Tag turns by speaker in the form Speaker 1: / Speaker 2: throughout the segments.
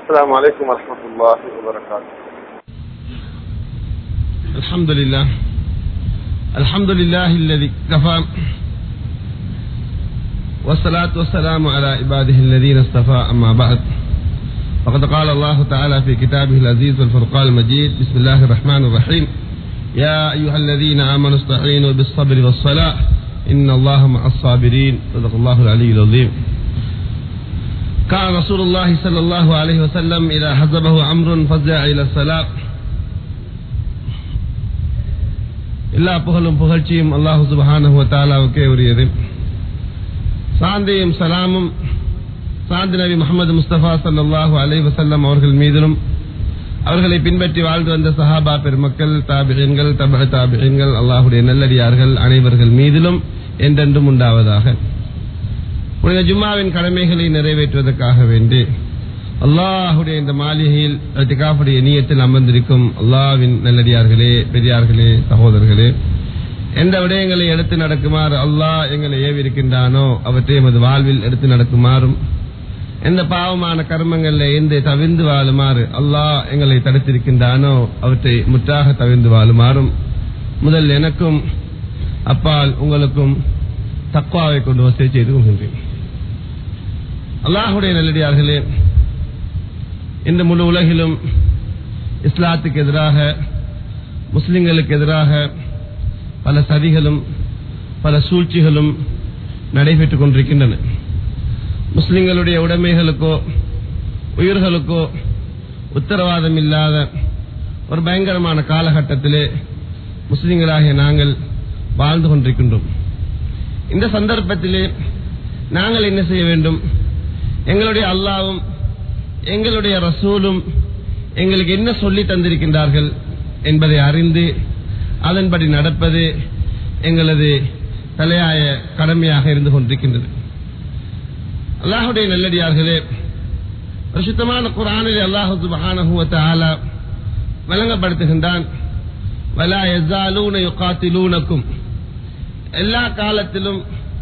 Speaker 1: السلام عليكم ورحمة الله وبركاته
Speaker 2: الحمد لله الحمد لله الذي كفى والصلاة والسلام على عباده الذين اصطفى أما بعد فقد قال الله تعالى في كتابه العزيز والفرقان المجيد بسم الله الرحمن الرحيم يا أيها الذين آمنوا استعينوا بالصبر والصلاة إن الله مع الصابرين صدق الله العلي العظيم كان رسول الله صلى الله عليه وسلم إذا حزبه أمر فزع إلى الصلاة எல்லா புகழும் புகழ்ச்சியும் அல்லாஹு சுபஹானஹு தாலாவுக்கே உரியது சாந்தியும் சலாமும் சாந்தி நபி முகமது முஸ்தபா சல்லாஹூ அலை வசல்லம் அவர்கள் மீதிலும் அவர்களை பின்பற்றி வாழ்ந்து வந்த சஹாபா பெருமக்கள் தாபிகன்கள் தப தாபிகன்கள் அல்லாஹுடைய நல்லடியார்கள் அனைவர்கள் மீதிலும் என்றென்றும் உண்டாவதாக புனித ஜும்மாவின் கடமைகளை நிறைவேற்றுவதற்காக வேண்டி அல்லாஹுடைய இந்த மாளிகையில் அத்திகாஃபுடைய நீயத்தில் அமர்ந்திருக்கும் அல்லாவின் நல்லடியார்களே பெரியார்களே சகோதரர்களே எந்த விடயங்களை எடுத்து நடக்குமாறு அல்லாஹ் எங்களை ஏவிருக்கின்றானோ அவற்றை எமது வாழ்வில் எடுத்து நடக்குமாறும் எந்த பாவமான கர்மங்களில் எந்த தவிர்ந்து வாழுமாறு அல்லாஹ் எங்களை தடுத்திருக்கின்றானோ அவற்றை முற்றாக தவிர்ந்து வாழுமாறும் முதல் எனக்கும் அப்பால் உங்களுக்கும் தக்குவாவை கொண்டு வசதி செய்து கொள்கின்றேன் அல்லாஹுடைய நல்லடியார்களே இந்த முழு உலகிலும் இஸ்லாத்துக்கு எதிராக முஸ்லிம்களுக்கு எதிராக பல சதிகளும் பல சூழ்ச்சிகளும் நடைபெற்றுக் கொண்டிருக்கின்றன முஸ்லிம்களுடைய உடைமைகளுக்கோ உயிர்களுக்கோ உத்தரவாதம் இல்லாத ஒரு பயங்கரமான காலகட்டத்திலே முஸ்லிம்களாகிய நாங்கள் வாழ்ந்து கொண்டிருக்கின்றோம் இந்த சந்தர்ப்பத்திலே நாங்கள் என்ன செய்ய வேண்டும் எங்களுடைய அல்லாவும் எங்களுடைய ரசூலும் எங்களுக்கு என்ன சொல்லி தந்திருக்கின்றார்கள் என்பதை அறிந்து அதன்படி நடப்பது எங்களது தலையாய கடமையாக இருந்து கொண்டிருக்கின்றது அல்லாஹுடைய நல்லடியார்களே பிரசுத்தமான குரானில் அல்லாஹு சுபஹானஹுவத்த ஆலா வழங்கப்படுத்துகின்றான் வலா எஸ்ஸாலூன யுகாத்திலூனக்கும் எல்லா காலத்திலும்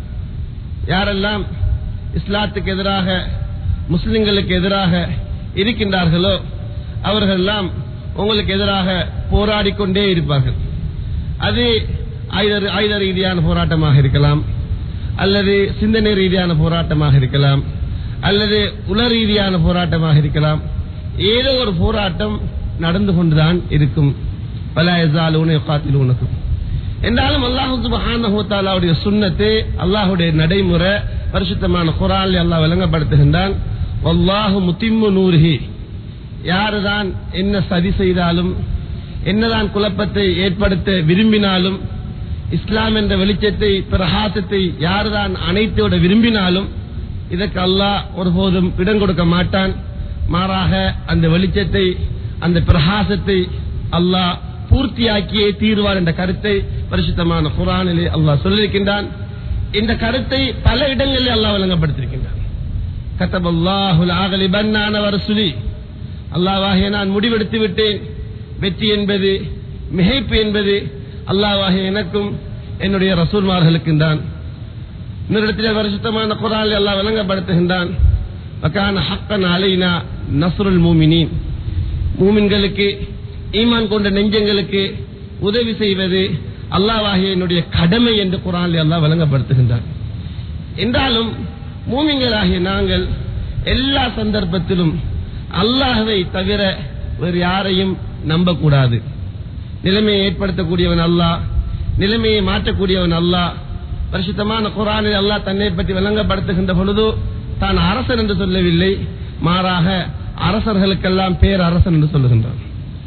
Speaker 2: யாரெல்லாம் இஸ்லாத்துக்கு எதிராக முஸ்லிம்களுக்கு எதிராக இருக்கின்றார்களோ அவர்கள் எல்லாம் உங்களுக்கு எதிராக போராடி கொண்டே இருப்பார்கள் அது ஆயுத ஆயுத ரீதியான போராட்டமாக இருக்கலாம் அல்லது சிந்தனை ரீதியான போராட்டமாக இருக்கலாம் அல்லது உல ரீதியான போராட்டமாக இருக்கலாம் ஏதோ ஒரு போராட்டம் நடந்து கொண்டுதான் இருக்கும் பல எசாலூன காத்திலூனக்கும் என்றாலும் அல்லாஹு சுபஹானஹுத்தாலாவுடைய சுண்ணத்து அல்லாஹுடைய நடைமுறை பரிசுத்தமான குரான் அல்லாஹ் விளங்கப்படுத்துகின்றான் வல்லாஹு முத்திம்மு நூறுகி யாருதான் என்ன சதி செய்தாலும் என்னதான் குழப்பத்தை ஏற்படுத்த விரும்பினாலும் இஸ்லாம் என்ற வெளிச்சத்தை பிரகாசத்தை யாருதான் அனைத்தோட விரும்பினாலும் இதற்கு அல்லாஹ் ஒருபோதும் இடம் கொடுக்க மாட்டான் மாறாக அந்த வெளிச்சத்தை அந்த பிரகாசத்தை அல்லாஹ் பூர்த்தியாக்கியே தீர்வார் என்ற கருத்தை பரிசுத்தமான குரானிலே அல்லாஹ் சொல்லியிருக்கின்றான் இந்த கருத்தை பல இடங்களில் அல்லாஹ் விளங்கப்படுத்திருக்கின்றான் கத்தபல்லாஹுல் ஆகலிபன்னான வரசுலி அல்லாவாகிய நான் முடிவெடுத்து விட்டேன் வெற்றி என்பது மிகைப்பு என்பது அல்லாவாகிய எனக்கும் என்னுடைய ரசூல்மார்களுக்கும் தான் இன்னொரு வருஷத்தமான குரால் அல்லாஹ் விளங்கப்படுத்துகின்றான் வக்கான ஹக்கன் அலைனா நஸ்ருல் மூமினின் மூமின்களுக்கு ஈமான் கொண்ட நெஞ்சங்களுக்கு உதவி செய்வது அல்லாவாகிய என்னுடைய கடமை என்று குரான் அல்லாஹ் விளங்கப்படுத்துகின்றான் என்றாலும் மூமிங்களாகிய நாங்கள் எல்லா சந்தர்ப்பத்திலும் அல்லாஹவை தவிர வேறு யாரையும் நம்பக்கூடாது நிலைமையை ஏற்படுத்தக்கூடியவன் அல்லாஹ் நிலைமையை மாற்றக்கூடியவன் அல்லாஹ் பரிசுத்தமான குரானில் அல்லாஹ் தன்னை பற்றி விளங்கப்படுத்துகின்ற பொழுது தான் அரசன் என்று சொல்லவில்லை மாறாக அரசர்களுக்கெல்லாம் பேர் அரசன் என்று சொல்லுகின்றான்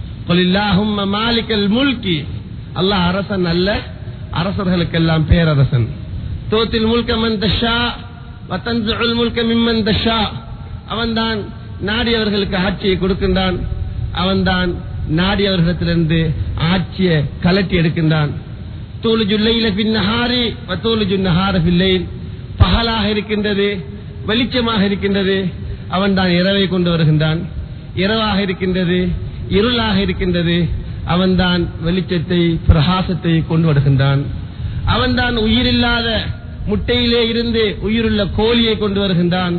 Speaker 2: மாலிக்கல் முல்கி அல்லாஹ் அரசன் அல்ல அரசர்களுக்கெல்லாம் பேரரசன் தோத்தில் முல்க மந்தஷா வத்தன்சுல் முல்க மிம்மன் தஷா அவன்தான் நாடியவர்களுக்கு ஆட்சியை கொடுக்கின்றான் அவன்தான் நாடியவர்களிடத்திலிருந்து ஆட்சியை கலட்டி எடுக்கின்றான் தோலுஜுல்லையில பின்னஹாரி வத்தோலுஜு நஹார பில்லைல் பகலாக இருக்கின்றது வெளிச்சமாக இருக்கின்றது அவன் தான் இரவை கொண்டு வருகின்றான் இரவாக இருக்கின்றது இருளாக இருக்கின்றது அவன்தான் வெளிச்சத்தை பிரகாசத்தை கொண்டு வருகின்றான் அவன்தான் உயிரில்லாத முட்டையிலே இருந்து உயிருள்ள கோழியை கொண்டு வருகின்றான்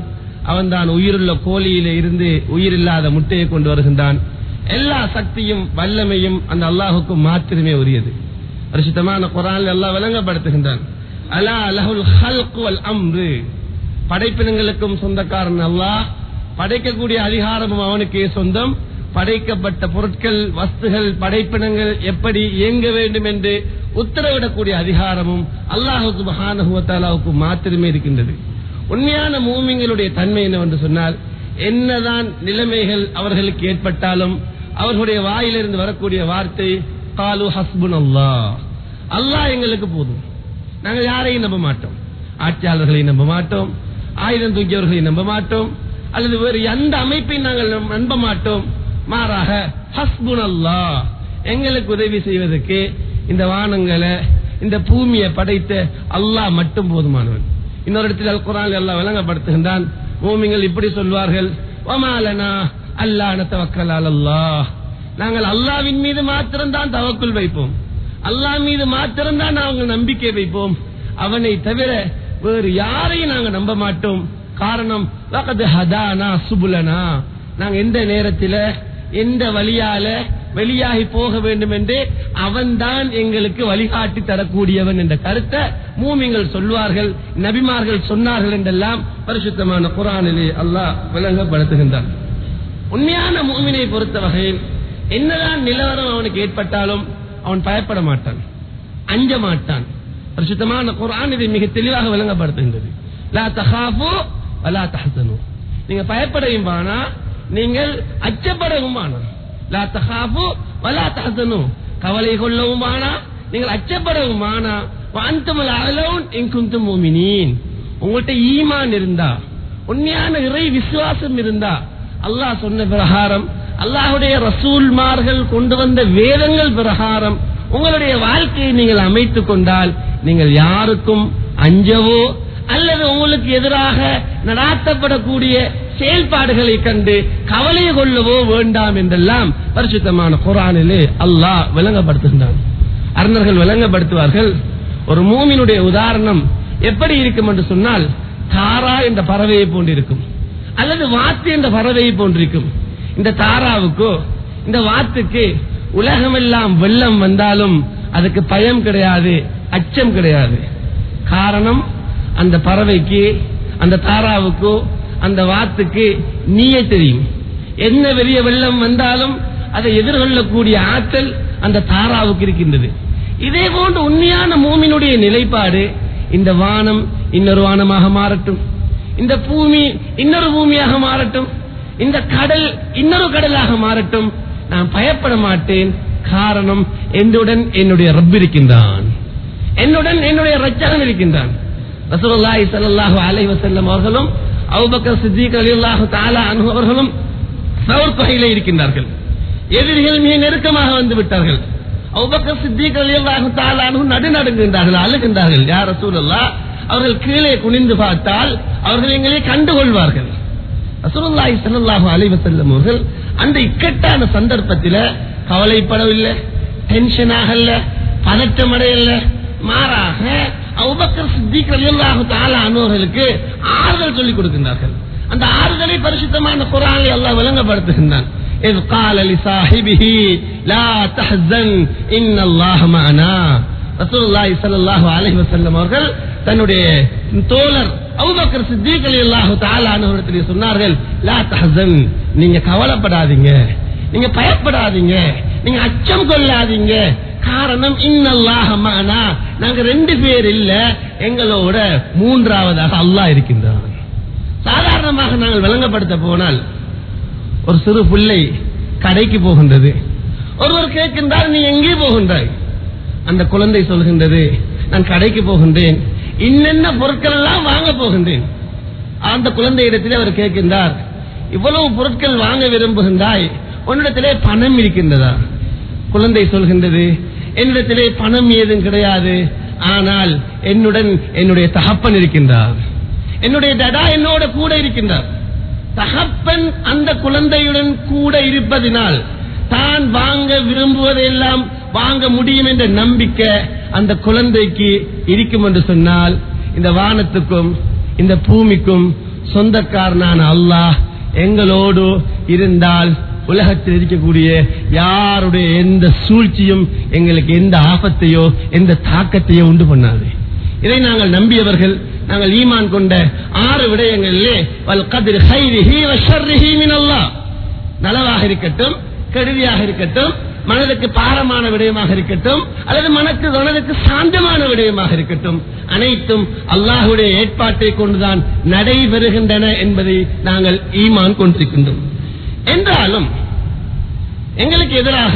Speaker 2: அவன்தான் உயிருள்ள கோழியில இருந்து உயிரில்லாத முட்டையை கொண்டு வருகின்றான் எல்லா சக்தியும் வல்லமையும் அந்த அல்லாஹுக்கு மாத்திரமே உரியது பரிசுத்தமான குரான் எல்லாம் விளங்கப்படுத்துகின்றான் அலா லஹுல் ஹல்கு வல் அம்ரு படைப்பினங்களுக்கும் சொந்தக்காரன் அல்லாஹ் படைக்கக்கூடிய அதிகாரமும் அவனுக்கே சொந்தம் படைக்கப்பட்ட பொருட்கள் வஸ்துகள் படைப்பினங்கள் எப்படி இயங்க வேண்டும் என்று உத்தரவிடக்கூடிய அதிகாரமும் அல்லாஹு சுபஹானஹுவத்தாலாவுக்கு மாத்திரமே இருக்கின்றது உண்மையான மூமிங்களுடைய தன்மை என்னவென்று சொன்னால் என்னதான் நிலைமைகள் அவர்களுக்கு ஏற்பட்டாலும் அவர்களுடைய வாயிலிருந்து வரக்கூடிய வார்த்தை காலு ஹஸ்புன் அல்லாஹ் அல்லாஹ் எங்களுக்கு போதும் நாங்கள் யாரையும் நம்ப மாட்டோம் ஆட்சியாளர்களை நம்ப மாட்டோம் ஆயுதம் தூக்கியவர்களை நம்ப மாட்டோம் அல்லது வேறு எந்த அமைப்பையும் நாங்கள் நம்ப- நம்ப மாட்டோம் மாறாக ஹஸ்புன் அல்லாஹ் எங்களுக்கு உதவி செய்வதற்கு இந்த வானங்களை இந்த பூமியை படைத்த அல்லாஹ் மட்டும் போதுமானவன் இன்னொரு இடத்தில் அல் குரான் எல்லாம் விளங்கப்படுத்துகின்றான் மூமிங்கள் இப்படி சொல்வார்கள் ஒமாலனா அல்லா நத்தவக்கல் அல்லாஹ் நாங்கள் அல்லாவின் மீது மாத்திரம்தான் தவக்குள் வைப்போம் அல்லாஹ் மீது மாத்திரம்தான் நாங்கள் நம்பிக்கை வைப்போம் அவனை தவிர வேறு யாரையும் நாங்கள் நம்ப மாட்டோம் காரணம் வகது ஹதானா சுபுலனா நாங்க எந்த நேரத்தில எந்த வழியால வெளியாகி போக வேண்டும் என்று அவன்தான் எங்களுக்கு வழிகாட்டி தரக்கூடியவன் என்ற கருத்தை மூமிங்கள் சொல்வார்கள் நபிமார்கள் சொன்னார்கள் என்றெல்லாம் பரிசுத்தமான குரானிலே அல்லாஹ் விளங்கப்படுத்துகின்றான் உண்மையான மூமினை பொறுத்த வகையில் என்னதான் நிலவரம் அவனுக்கு ஏற்பட்டாலும் அவன் பயப்பட மாட்டான் அஞ்ச மாட்டான் பரிசுத்தமான குர்ஆன் இதை மிக தெளிவாக விளங்கப்படுத்துகின்றது லா தஹாஃபு வலா தஹ்சனு நீங்க பயப்படவும் வேணா நீங்கள் அச்சப்படவும் வேணாம் லா தஹாஃபு வலா தஹ்சனு கவலை கொள்ளவும் வேணா நீங்கள் அச்சப்படவும் வேணா வாந்தமல் அலவுன் எங்குந்தும் மூமினீன் உங்கள்கிட்ட ஈமான் இருந்தா உண்மையான இறை விசுவாசம் இருந்தா அல்லாஹ் சொன்ன பிரகாரம் அல்லாஹுடைய ரசூல்மார்கள் கொண்டு வந்த வேதங்கள் பிரகாரம் உங்களுடைய வாழ்க்கையை நீங்கள் அமைத்துக் கொண்டால் நீங்கள் யாருக்கும் அஞ்சவோ அல்லது உங்களுக்கு எதிராக நடாத்தப்படக்கூடிய செயல்பாடுகளை கண்டு கவலை கொள்ளவோ வேண்டாம் என்றெல்லாம் பரிசுத்தமான குரானிலே அல்லாஹ் விளங்கப்படுத்துகின்றான் அறிஞர்கள் விளங்கப்படுத்துவார்கள் ஒரு மூமினுடைய உதாரணம் எப்படி இருக்கும் என்று சொன்னால் தாரா என்ற பறவையை போன்றிருக்கும் அல்லது வாத்து என்ற பறவையை போன்றிருக்கும் இந்த தாராவுக்கோ இந்த வாத்துக்கு உலகமெல்லாம் வெள்ளம் வந்தாலும் அதுக்கு பயம் கிடையாது அச்சம் கிடையாது காரணம் அந்த பறவைக்கு அந்த தாராவுக்கோ அந்த வாத்துக்கு நீயே தெரியும் என்ன பெரிய வெள்ளம் வந்தாலும் அதை எதிர்கொள்ளக்கூடிய ஆற்றல் அந்த தாராவுக்கு இருக்கின்றது இதே போன்று உண்மையான மூமினுடைய நிலைப்பாடு இந்த வானம் இன்னொரு வானமாக மாறட்டும் இந்த பூமி இன்னொரு பூமியாக மாறட்டும் இந்த கடல் இன்னொரு கடலாக மாறட்டும் நான் பயப்பட மாட்டேன் காரணம் என்னுடன் என்னுடைய ரப் இருக்கின்றான் என்னுடன் என்னுடைய ரச்சகன் இருக்கின்றான் ரசூலுல்லாஹி ஸல்லல்லாஹு அலைஹி வஸல்லம் அவர்களும் அபூபக்கர் சித்திக் ரலியல்லாஹு தஆலா அன்ஹு அவர்களும் சவுர் குகையிலே இருக்கின்றார்கள் எதிரிகள் மிக நெருக்கமாக வந்து விட்டார்கள் அபூபக்கர் சித்திக் ரலியல்லாஹு தஆலா அன்ஹு நடுநடுங்குகின்றார்கள் அழுகின்றார்கள் யா ரசூலுல்லாஹ் அவர்கள் கீழே குனிந்து பார்த்தால் அவர்கள் எங்களை கண்டுகொள்வார்கள் ரசூலுல்லாஹி ஸல்லல்லாஹு அலைஹி வஸல்லம் அவர்கள் அந்த இக்கட்டான சந்தர்ப்பத்தில் கவலைப்படவில்லை டென்ஷன் ஆகல பதட்டம் அடையல மாறாக அபூபக்கர் சித்திக் ரலியல்லாஹு தஆலா அன்ஹுவர்களுக்கு ஆறுதல் சொல்லிக் கொடுக்கின்றார்கள் அந்த ஆறுதலை பரிசுத்தமான குர்ஆனில் அல்லாஹ் விளங்கப்படுத்துகின்றான் إذ قال لصاحبه لا تحزن إن الله معنا ரசூலுல்லாஹி ஸல்லல்லாஹு அலைஹி வஸல்லம் அவர்கள் தன்னுடைய தோழர் அபூபக்கர் சித்திக் ரலியல்லாஹு தஆலா அன்ஹு சொன்னார்கள் லா தஹசன் நீங்க கவலைப்படாதீங்க நீங்க பயப்படாதீங்க நீங்க அச்சம் கொள்ளாதீங்க காரணம் இன்னல்லாஹ மஅனா நாங்க ரெண்டு பேர் இல்ல எங்களோட மூன்றாவதாக அல்லாஹ் இருக்கின்றான் சாதாரணமாக நாங்கள் விளங்கப்படுத்த போனால் ஒரு சிறு பிள்ளை கடைக்கு போகின்றது ஒருவர் கேட்கின்றார் நீ எங்கே போகின்றாய் அந்த குழந்தை சொல்கின்றது நான் கடைக்கு போகின்றேன் இன்னென்ன பொருட்கள் எல்லாம் வாங்க போகின்றேன் அந்த குழந்தை இடத்திலே அவர் கேட்கின்றார் இவ்வளவு பொருட்கள் வாங்க விரும்புகின்றாய் உன்னிடத்திலே பணம் இருக்கின்றதா குழந்தை சொல்கின்றது என்னிடத்திலே பணம் ஏதும் கிடையாது ஆனால் என்னுடன் என்னுடைய தகப்பன் இருக்கின்றார் என்னுடைய டடா என்னோட கூட இருக்கின்றார் தகப்பன் அந்த குழந்தையுடன் கூட இருப்பதினால் தான் வாங்க விரும்புவதையெல்லாம் வாங்க முடியும் என்ற நம்பிக்கை அந்த குழந்தைக்கு இருக்கும் என்று சொன்னால் இந்த வானத்துக்கும் இந்த பூமிக்கும் சொந்தக்காரனான அல்லாஹ் எங்களோடு இருந்தால் உலகத்தில் இருக்கக்கூடிய யாருடைய எந்த சூழ்ச்சியும் எங்களுக்கு எந்த ஆபத்தையோ எந்த தாக்கத்தையோ உண்டு பண்ணாது இதை நாங்கள் நம்பியவர்கள் நாங்கள் ஈமான் கொண்ட ஆறு விடயங்களிலே வல் கதிர் ஹைரிஹி வ ஷர்ரிஹி மினல்லாஹ் நலவாக இருக்கட்டும் கெடுதியாக இருக்கட்டும் மனதுக்கு பாரமான விடயமாக இருக்கட்டும் அல்லது மனக்கு மனதுக்கு சாந்தமான விடயமாக இருக்கட்டும் அனைத்தும் அல்லாஹுடைய ஏற்பாட்டை கொண்டுதான் நடைபெறுகின்றன என்பதை நாங்கள் ஈமான் கொண்டிருக்கின்றோம் என்றாலும் எங்களுக்கு எதிராக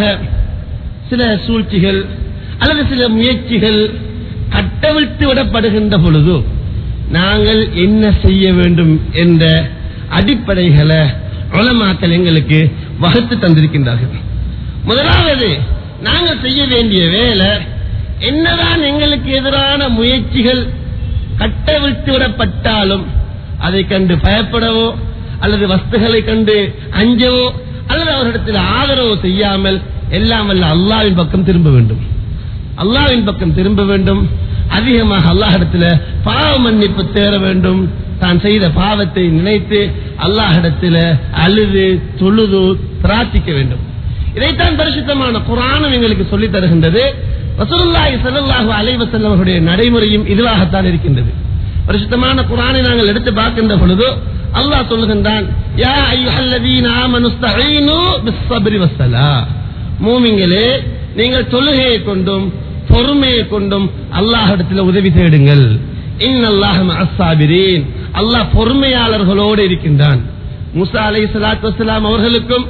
Speaker 2: சில சூழ்ச்சிகள் அல்லது சில முயற்சிகள் கட்டவிழ்த்து விடப்படுகின்ற பொழுது நாங்கள் என்ன செய்ய வேண்டும் என்ற அடிப்படைகளை உலமாக்கள் எங்களுக்கு வகுத்து தந்திருக்கின்றார்கள் முதலாவது நாங்கள் செய்ய வேண்டிய வேலை என்னதான் எங்களுக்கு எதிரான முயற்சிகள் கட்டவிழ்த்து விடப்பட்டாலும் அதை கண்டு பயப்படவோ அல்லது வஸ்துகளை கண்டு அஞ்சவோ அல்லது அவரிடத்தில் ஆதரவு செய்யாமல் எல்லாம் வல்ல அல்லாவின் பக்கம் திரும்ப வேண்டும் அல்லாவின் பக்கம் திரும்ப வேண்டும் அதிகமாக அல்லாஹிடத்தில் பாவ மன்னிப்பு தேர வேண்டும் தான் செய்த பாவத்தை நினைத்து அல்லாஹிடத்தில் அழுது தொழுது பிரார்த்திக்க வேண்டும் இதைத்தான் பரிசுத்தமான குரானும் எங்களுக்கு சொல்லித் தருகின்றது ரசூலுல்லாஹி ஸல்லல்லாஹு அலைஹி வஸல்லம் அவருடைய நடைமுறையும் இதுவாகத்தான் இருக்கின்றது பரிசுத்தமான குரானை நாங்கள் எடுத்து பார்க்கின்ற பொழுது அல்லாஹ் சொல்லுகின்றான் யா அய்யுஹல்லதீன ஆமனு ஸ்தஈனு பிஸ்ஸப்ரி வஸ்ஸலாஹ் மூமிங்களே நீங்கள் தொழுகையை கொண்டும் பொறுமையை கொண்டும் அல்லாஹிடத்தில் உதவி தேடுங்கள் இன்னல்லாஹ் மஅஸ்ஸாபிரீன் அல்லாஹ் பொறுமையாளர்களோடு இருக்கின்றான் மூசா அலைஹிஸ்ஸலாத்து வஸ்ஸலாம் அவர்களுக்கும்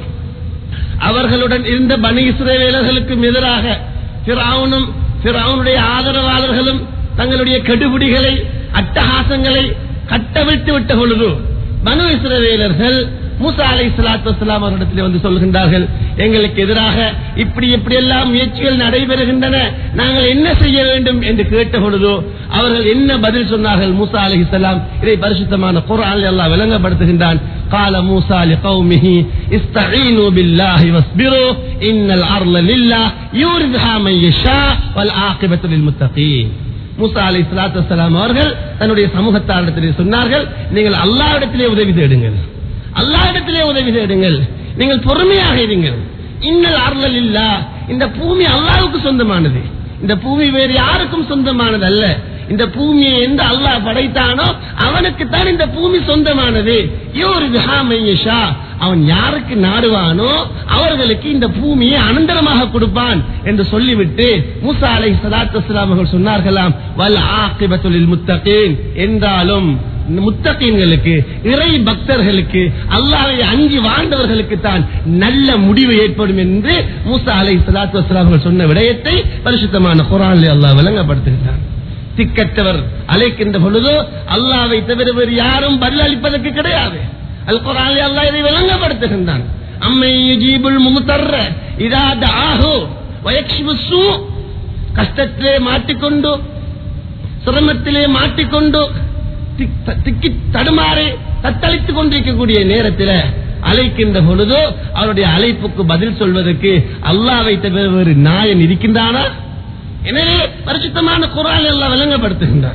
Speaker 2: அவர்களுடன் இருந்த பனி இஸ்ரவேலர்களுக்கும் எதிராக ஃபிரௌனும் ஃபிரௌனுடைய ஆதரவாளர்களும் தங்களுடைய கெடுபிடிகளை அட்டகாசங்களை கட்டவிழ்த்து விட்ட பொழுது பனு இஸ்ரவேலர்கள் மூசா அலை சலாத்து வசலாம் அவரிடத்தில் வந்து சொல்கின்றார்கள் எங்களுக்கு எதிராக இப்படி இப்படி எல்லாம் முயற்சிகள் நடைபெறுகின்றன நாங்கள் என்ன செய்ய வேண்டும் என்று கேட்ட பொழுதோ அவர்கள் என்ன பதில் சொன்னார்கள் மூசா அலி இதை பரிசுத்தமான குரான் எல்லாம் விளங்கப்படுத்துகின்றான் قال موسى لقومه استعينوا بالله واصبروا ان الارض لله يورثها من يشاء والعاقبه للمتقين மூசா அலை சலாத்து வசலாம் அவர்கள் தன்னுடைய சமூகத்தாரிடத்திலே சொன்னார்கள் நீங்கள் அல்லாவிடத்திலே உதவி தேடுங்கள் அல்லாவிடத்திலே உதவி தேடுங்கள் நீங்கள் பொறுமையாக இருங்கள் இன்னல் அருளல் இல்லா இந்த பூமி அல்லாவுக்கு சொந்தமானது இந்த பூமி வேறு யாருக்கும் சொந்தமானது அல்ல இந்த பூமியை எந்த அல்லாஹ் படைத்தானோ அவனுக்குத்தான் இந்த பூமி சொந்தமானது யோர் விஹாமையஷா அவன் யாருக்கு நாடுவானோ அவர்களுக்கு இந்த பூமியை அனந்தரமாக கொடுப்பான் என்று சொல்லிவிட்டு மூசா அலை சலாத்து அவர்கள் சொன்னார்களாம் வல் ஆக்கிபத்துலில் முத்தகீன் என்றாலும் முத்தகீன்களுக்கு இறை பக்தர்களுக்கு அல்லாவை அஞ்சி வாழ்ந்தவர்களுக்கு தான் நல்ல முடிவு ஏற்படும் என்று மூசா அலை சலாத்து அவர்கள் சொன்ன விடயத்தை பரிசுத்தமான குரான் அல்லாஹ் விளங்கப்படுத்துகிறான் திக்கற்றவர் அழைக்கின்ற பொழுது அல்லாவை தவிர வேறு யாரும் பதில் அளிப்பதற்கு கிடையாது அல் குரான் அல்லாஹ் இதை விளங்கப்படுத்துகின்றான் அம்மை யுஜீபுல் முமுத்தர்ற இதா தாஹு வயக்ஷிபு சூ கஷ்டத்திலே மாட்டிக்கொண்டு சிரமத்திலே மாட்டிக்கொண்டு திக்- திக்கி தடுமாறி தத்தளித்துக் கொண்டிருக்கக்கூடிய நேரத்தில் அழைக்கின்ற பொழுது அவருடைய அழைப்புக்கு பதில் சொல்வதற்கு அல்லாவை தவிர வேறு நாயன் இருக்கின்றானா எனவே பரிசுத்தமான குரான் எல்லாம் விளங்கப்படுத்துகின்றான்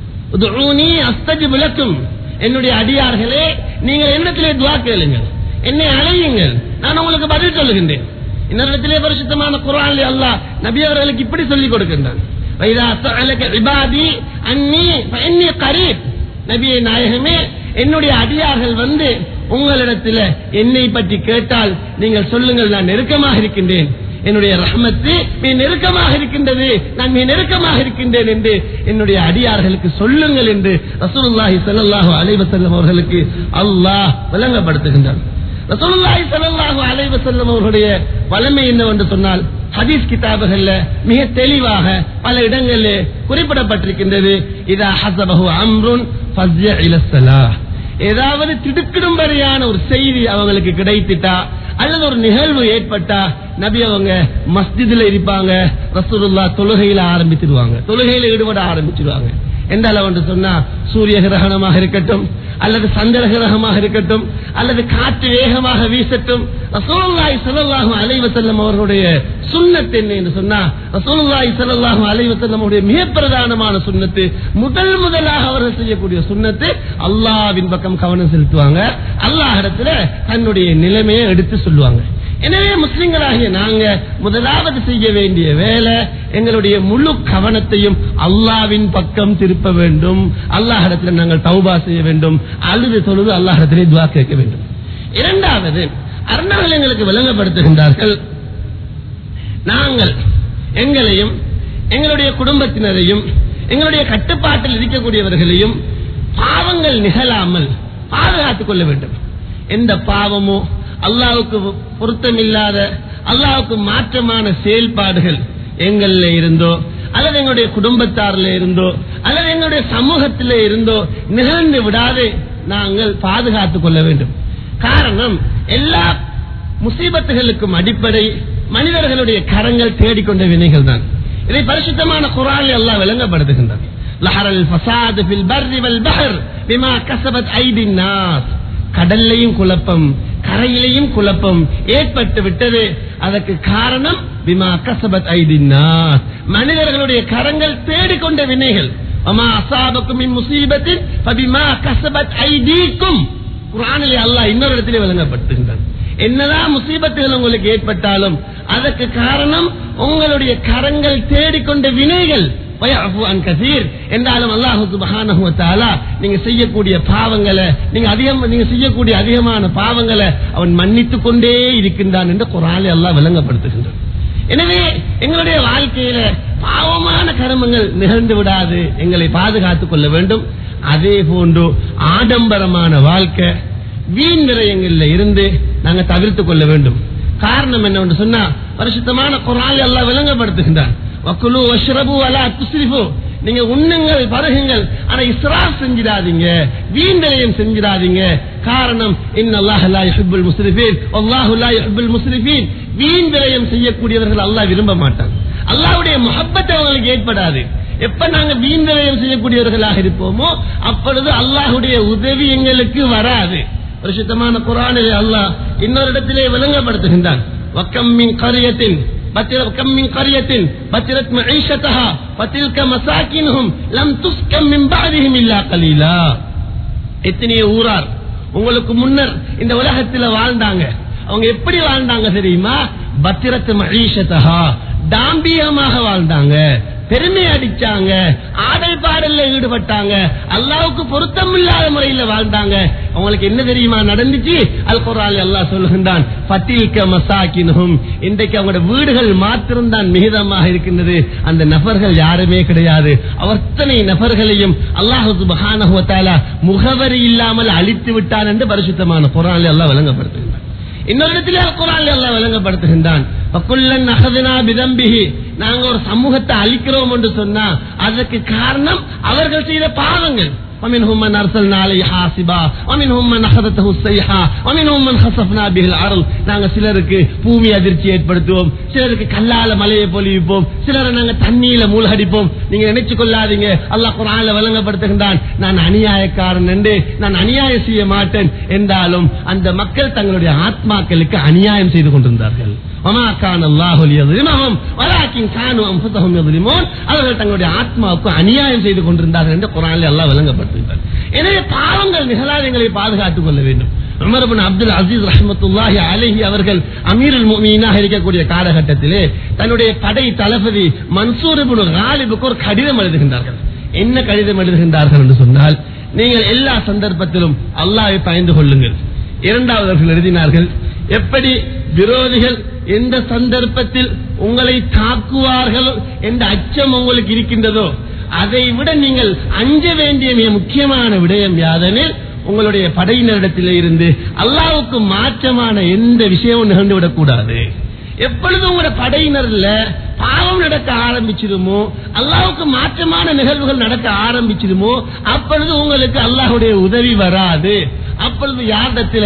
Speaker 2: உதுஊனி அஸ்தஜிப் லக்கும். என்னுடைய அடியார்களே நீங்கள் என்னத்திலே துவா கேளுங்கள் என்னை அழையுங்கள் நான் உங்களுக்கு பதில் சொல்லுகின்றேன் இன்னொருத்திலே பரிசுத்தமான குரான் அல்லாஹ் நபி அவர்களுக்கு இப்படி சொல்லிக் கொடுக்கின்றான் வைதா சஅலக இபாதி அன்னி ஃபஇன்னி கரீப் நபியே நாயகமே என்னுடைய அடியார்கள் வந்து உங்களிடத்தில் என்னை பற்றி கேட்டால் நீங்கள் சொல்லுங்கள் நான் நெருக்கமாக இருக்கின்றேன் என்னுடைய ரஹமத்து மிக நெருக்கமாக இருக்கின்றது நான் மிக நெருக்கமாக இருக்கின்றேன் என்று என்னுடைய அடியார்களுக்கு சொல்லுங்கள் என்று ரசூலுல்லாஹி ஸல்லல்லாஹு அலைஹி வஸல்லம் அவர்களுக்கு அல்லாஹ் விளங்கப்படுத்துகின்றான் ரசூலுல்லாஹி ஸல்லல்லாஹு அலைஹி வஸல்லம் அவர்களுடைய வலிமை என்னவென்று சொன்னால் ஹதீஸ் கிதாபுகள்ல மிக தெளிவாக பல இடங்களில் குறிப்பிடப்பட்டிருக்கின்றது இதா ஹஸபஹு அம்ருன் ஃபஸ்ய இலஸ்ஸலாஹ் ஏதாவது திடுக்கிடும்படியான ஒரு செய்தி அவங்களுக்கு கிடைத்துட்டா அல்லது ஒரு நிகழ்வு ஏற்பட்டா நபி அவங்க மஸ்ஜிதுல இருப்பாங்க ரசூலுல்லா தொழுகையில ஆரம்பிச்சிருவாங்க தொழுகையில ஈடுபட ஆரம்பிச்சிருவாங்க எந்த என்று சொன்னா சூரிய கிரகணமாக இருக்கட்டும் அல்லது சந்திர கிரகமாக இருக்கட்டும் அல்லது காற்று வேகமாக வீசட்டும் ரசூலுல்லாஹி ஸல்லல்லாஹு அலைஹி வஸல்லம் அவர்களுடைய சுன்னத் என்ன என்று சொன்னா ரசூலுல்லாஹி ஸல்லல்லாஹு அலைஹி வஸல்லம் அவருடைய மிக பிரதானமான சுன்னத்து முதல் முதலாக அவர்கள் செய்யக்கூடிய சுன்னத்து அல்லாஹ்வின் பக்கம் கவனம் செலுத்துவாங்க அல்லாஹ் இடத்துல தன்னுடைய நிலைமையை எடுத்து சொல்லுவாங்க எனவே முஸ்லிம்களாகிய நாங்க முதலாவது செய்ய வேண்டிய வேலை எங்களுடைய முழு கவனத்தையும் அல்லாவின் பக்கம் திருப்ப வேண்டும் அல்லாஹிடத்தில் நாங்கள் தௌபா செய்ய வேண்டும் அழுது தொழுது அல்லாஹிடத்திலே துவா கேட்க வேண்டும் இரண்டாவது அருணர்கள் எங்களுக்கு விளங்கப்படுத்துகின்றார்கள் நாங்கள் எங்களையும் எங்களுடைய குடும்பத்தினரையும் எங்களுடைய கட்டுப்பாட்டில் இருக்கக்கூடியவர்களையும் பாவங்கள் நிகழாமல் பாதுகாத்துக் கொள்ள வேண்டும் எந்த பாவமோ அல்லாவுக்கு பொருத்தமில்லாத அல்லாவுக்கு மாற்றமான செயல்பாடுகள் எங்கள்ல இருந்தோ அல்லது எங்களுடைய குடும்பத்தாரில் இருந்தோ அல்லது எங்களுடைய சமூகத்திலே இருந்தோ நிகழ்ந்து விடாது நாங்கள் பாதுகாத்துக் கொள்ள வேண்டும் காரணம் எல்லா முசீபத்துகளுக்கும் அடிப்படை மனிதர்களுடைய கரங்கள் தேடிக்கொண்ட வினைகள் தான் இதை பரிசுத்தமான குரான் எல்லாம் விளங்கப்படுத்துகின்றது லஹரல் ஃபசாது ஃபில் பர்ரி வல் பஹர் பிமா கஸபத் ஐதின் நாஸ் கடல்லையும் குழப்பம் கரையிலையும் குழப்பம் ஏற்பட்டு விட்டது அதற்கு காரணம் பிமா கசபத் ஐதின்னாஸ் மனிதர்களுடைய கரங்கள் தேடிக்கொண்ட வினைகள் அமா அசாபக்கும் மின் முசீபத்தின் பபிமா கசபத் ஐதீக்கும் குரானிலே அல்லாஹ் இன்னொரு இடத்திலே விளங்கப்படுத்துகின்றான் என்னதான் முசீபத்துகள் உங்களுக்கு ஏற்பட்டாலும் அதற்கு காரணம் உங்களுடைய கரங்கள் தேடிக்கொண்ட வினைகள் வயஃபு அன் கசீர் என்றாலும் அல்லாஹு சுப்ஹானஹு வ தஆலா நீங்க செய்யக்கூடிய பாவங்களை நீங்க அதிகம் நீங்க செய்யக்கூடிய அதிகமான பாவங்களை அவன் மன்னித்துக் கொண்டே இருக்கின்றான் என்று குர்ஆனில் அல்லாஹ் விளங்கப்படுத்துகின்றான் எனவே எங்களுடைய வாழ்க்கையில பாவமான கர்மங்கள் நிகழ்ந்து விடாது எங்களை பாதுகாத்துக் கொள்ள வேண்டும் அதே போன்று ஆடம்பரமான வாழ்க்கை வீண் விரயங்கள்ல இருந்து நாங்க தவிர்த்துக் கொள்ள வேண்டும் காரணம் என்னவென்று சொன்னா பரிசுத்தமான குரான் எல்லாம் விளங்கப்படுத்துகின்றான் வக்குலு வஷ்ரபு அலா துஸ்ரிஃபு நீங்க உண்ணுங்கள் பருகுங்கள் ஆனா இஸ்ராஃப் செஞ்சிடாதீங்க வீண் விரயம் செஞ்சிடாதீங்க காரணம் இன்னல்லாஹ் லா யுஹிப்புல் முஸ்ரிஃபீன் வல்லாஹு லா யுஹிப்புல் முஸ்ரிஃபீன் வீண் விரயம் செய்யக்கூடியவர்கள் அல்லாஹ் விரும்ப மாட்டான் அல்லாஹ்வுடைய முஹப்பத் அவங்களுக்கு ஏற்படாது எப்ப நாங்க வீண் விரயம் செய்யக்கூடியவர்களாக இருப்போமோ அப்பொழுது அல்லாஹ்வுடைய உதவி எங்களுக்கு வராது பரிசுத்தமான குரானிலே அல்லாஹ் இன்னொரு இடத்திலே விளங்கப்படுத்துகின்றான் வக்கம் மின் கரியத்தின் كم من قرية بطرت معيشتها فتلك مساكنهم لم تسكن من بعدهم إلا قليلا எத்தனைய ஊரார் உங்களுக்கு முன்னர் இந்த உலகத்தில் வாழ்ந்தாங்க அவங்க எப்படி வாழ்ந்தாங்க தெரியுமா பத்திரத்து மகிஷத்தகா தாம்பியமாக வாழ்ந்தாங்க பெருமை அடிச்சாங்க ஆடல் பாடல்ல ஈடுபட்டாங்க அல்லாவுக்கு பொருத்தம் இல்லாத முறையில் வாழ்ந்தாங்க அவங்களுக்கு என்ன தெரியுமா நடந்துச்சு அல் குரால் அல்லாஹ் சொல்லுகின்றான் பத்தில்க மசாக்கினும் இன்றைக்கு அவங்களோட வீடுகள் மாத்திரம்தான் மிகிதமாக இருக்கின்றது அந்த நபர்கள் யாருமே கிடையாது அத்தனை நபர்களையும் அல்லாஹு சுபஹானஹுவத்தாலா முகவரி இல்லாமல் அழித்து விட்டான் என்று பரிசுத்தமான குரான் எல்லாம் விளங்கப்படுத்துகின்றான் இன்னொரு இடத்துல குரான் எல்லாம் விளங்கப்படுத்துகின்றான் வக்குல்லன் அகதினா பிதம்பிஹி நாங்க ஒரு சமூகத்தை அழிக்கிறோம் என்று சொன்னா அதற்கு காரணம் அவர்கள் செய்த பாவங்கள் ومنهم من أرسلنا عليه حاسبا ومنهم من أخذته السيحة ومنهم من خسفنا به الأرض நாங்க சிலருக்கு பூமி அதிர்ச்சி ஏற்படுத்துவோம் சிலருக்கு கல்லால மலையை பொழிவிப்போம் சிலரை நாங்க தண்ணியில மூழ்கடிப்போம் நீங்க நினைச்சு கொள்ளாதீங்க அல்லாஹ் குரான்ல விளங்கப்படுத்துகின்றான் நான் அநியாயக்காரன் என்று நான் அநியாயம் செய்ய மாட்டேன் என்றாலும் அந்த மக்கள் தங்களுடைய ஆத்மாக்களுக்கு அநியாயம் செய்து கொண்டிருந்தார்கள் وما كان الله ليظلمهم ولكن كانوا انفسهم يظلمون அவர்கள் தங்களுடைய ஆத்மாவுக்கு அநியாயம் செய்து கொண்டிருந்தார்கள் என்று குரானில் அல்லாஹ் விளங்கப்படுத்துகிறார் எனவே பாவங்கள் நிகழாத எங்களை பாதுகாத்துக் கொள்ள வேண்டும் உமர் பின் அப்துல் அசீஸ் ரஹமத்துல்லாஹி அலைஹி அவர்கள் அமீருல் முஃமினீனாக இருக்கக்கூடிய காலகட்டத்திலே தன்னுடைய படை தளபதி மன்சூர் இப்னு காலிபுக்கு ஒரு கடிதம் எழுதுகின்றார்கள் என்ன கடிதம் எழுதுகின்றார்கள் என்று சொன்னால் நீங்கள் எல்லா சந்தர்ப்பத்திலும் அல்லாஹ்வை பயந்து கொள்ளுங்கள் இரண்டாவது அவர்கள் எழுதினார்கள் எப்படி விரோதிகள் எந்த சந்தர்ப்பத்தில் உங்களை தாக்குவார்கள் என்ற அச்சம் உங்களுக்கு இருக்கின்றதோ அதை விட நீங்கள் அஞ்ச வேண்டிய மிக முக்கியமான விடயம் யாதெனில் உங்களுடைய படையினரிடத்திலே இருந்து அல்லாவுக்கு மாற்றமான எந்த விஷயமும் நிகழ்ந்துவிடக் கூடாது எப்பொழுது உங்களோட படையினர்ல பாவம் நடக்க ஆரம்பிச்சிருமோ அல்லாவுக்கு மாற்றமான நிகழ்வுகள் நடக்க ஆரம்பிச்சிருமோ அப்பொழுது உங்களுக்கு அல்லாஹுடைய உதவி வராது அப்பொழுது யாரிடத்துல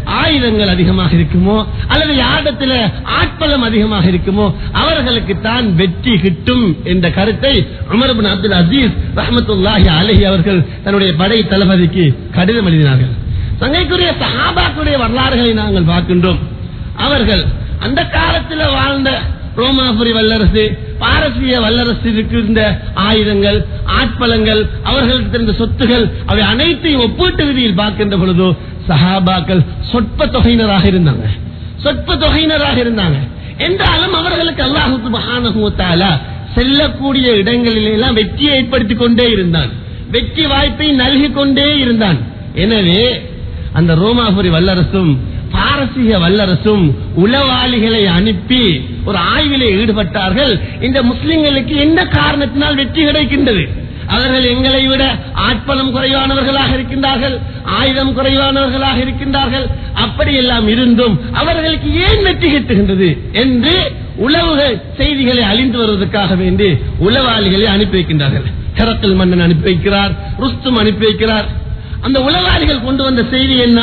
Speaker 2: ஆயுதங்கள் அதிகமாக இருக்குமோ அல்லது யாரிடத்துல ஆட்பலம் அதிகமாக இருக்குமோ அவர்களுக்கு தான் வெற்றி கிட்டும் என்ற கருத்தை உமர் பின் அப்துல் அசீஸ் ரஹமத்துல்லாஹி அலஹி அவர்கள் தன்னுடைய படை தளபதிக்கு கடிதம் எழுதினார்கள் தங்கைக்குரிய சஹாபாக்குடைய வரலாறுகளை நாங்கள் பார்க்கின்றோம் அவர்கள் அந்த காலத்தில் வாழ்ந்த ரோமாபுரி வல்லரசு பாரசீக வல்லரசு இருக்கின்ற ஆயுதங்கள் ஆட்பலங்கள் அவர்களுக்கு இருந்த சொத்துகள் அவை அனைத்தையும் ஒப்பீட்டு விதியில் பார்க்கின்ற பொழுதோ சஹாபாக்கள் சொற்ப தொகையினராக இருந்தாங்க சொற்ப தொகையினராக இருந்தாங்க என்றாலும் அவர்களுக்கு அல்லாஹு மகானகுத்தாலா செல்லக்கூடிய இடங்களில் எல்லாம் வெற்றியை ஏற்படுத்திக் கொண்டே இருந்தான் வெற்றி வாய்ப்பை நல்கிக் கொண்டே இருந்தான் எனவே அந்த ரோமாபுரி வல்லரசும் பாரசீக வல்லரசும் உளவாளிகளை அனுப்பி ஒரு ஆய்விலே ஈடுபட்டார்கள் இந்த முஸ்லிம்களுக்கு என்ன காரணத்தினால் வெற்றி கிடைக்கின்றது அவர்கள் எங்களை விட ஆட்பலம் குறைவானவர்களாக இருக்கின்றார்கள் ஆயுதம் குறைவானவர்களாக இருக்கின்றார்கள் அப்படியெல்லாம் இருந்தும் அவர்களுக்கு ஏன் வெற்றி கிட்டுகின்றது என்று உளவு செய்திகளை அழிந்து வருவதற்காக வேண்டி உளவாளிகளை அனுப்பி வைக்கின்றார்கள் ஹெரக்கல் மன்னன் அனுப்பி வைக்கிறார் ருஸ்தும் அனுப்பி வைக்கிறார் அந்த உளவாளிகள் கொண்டு வந்த செய்தி என்ன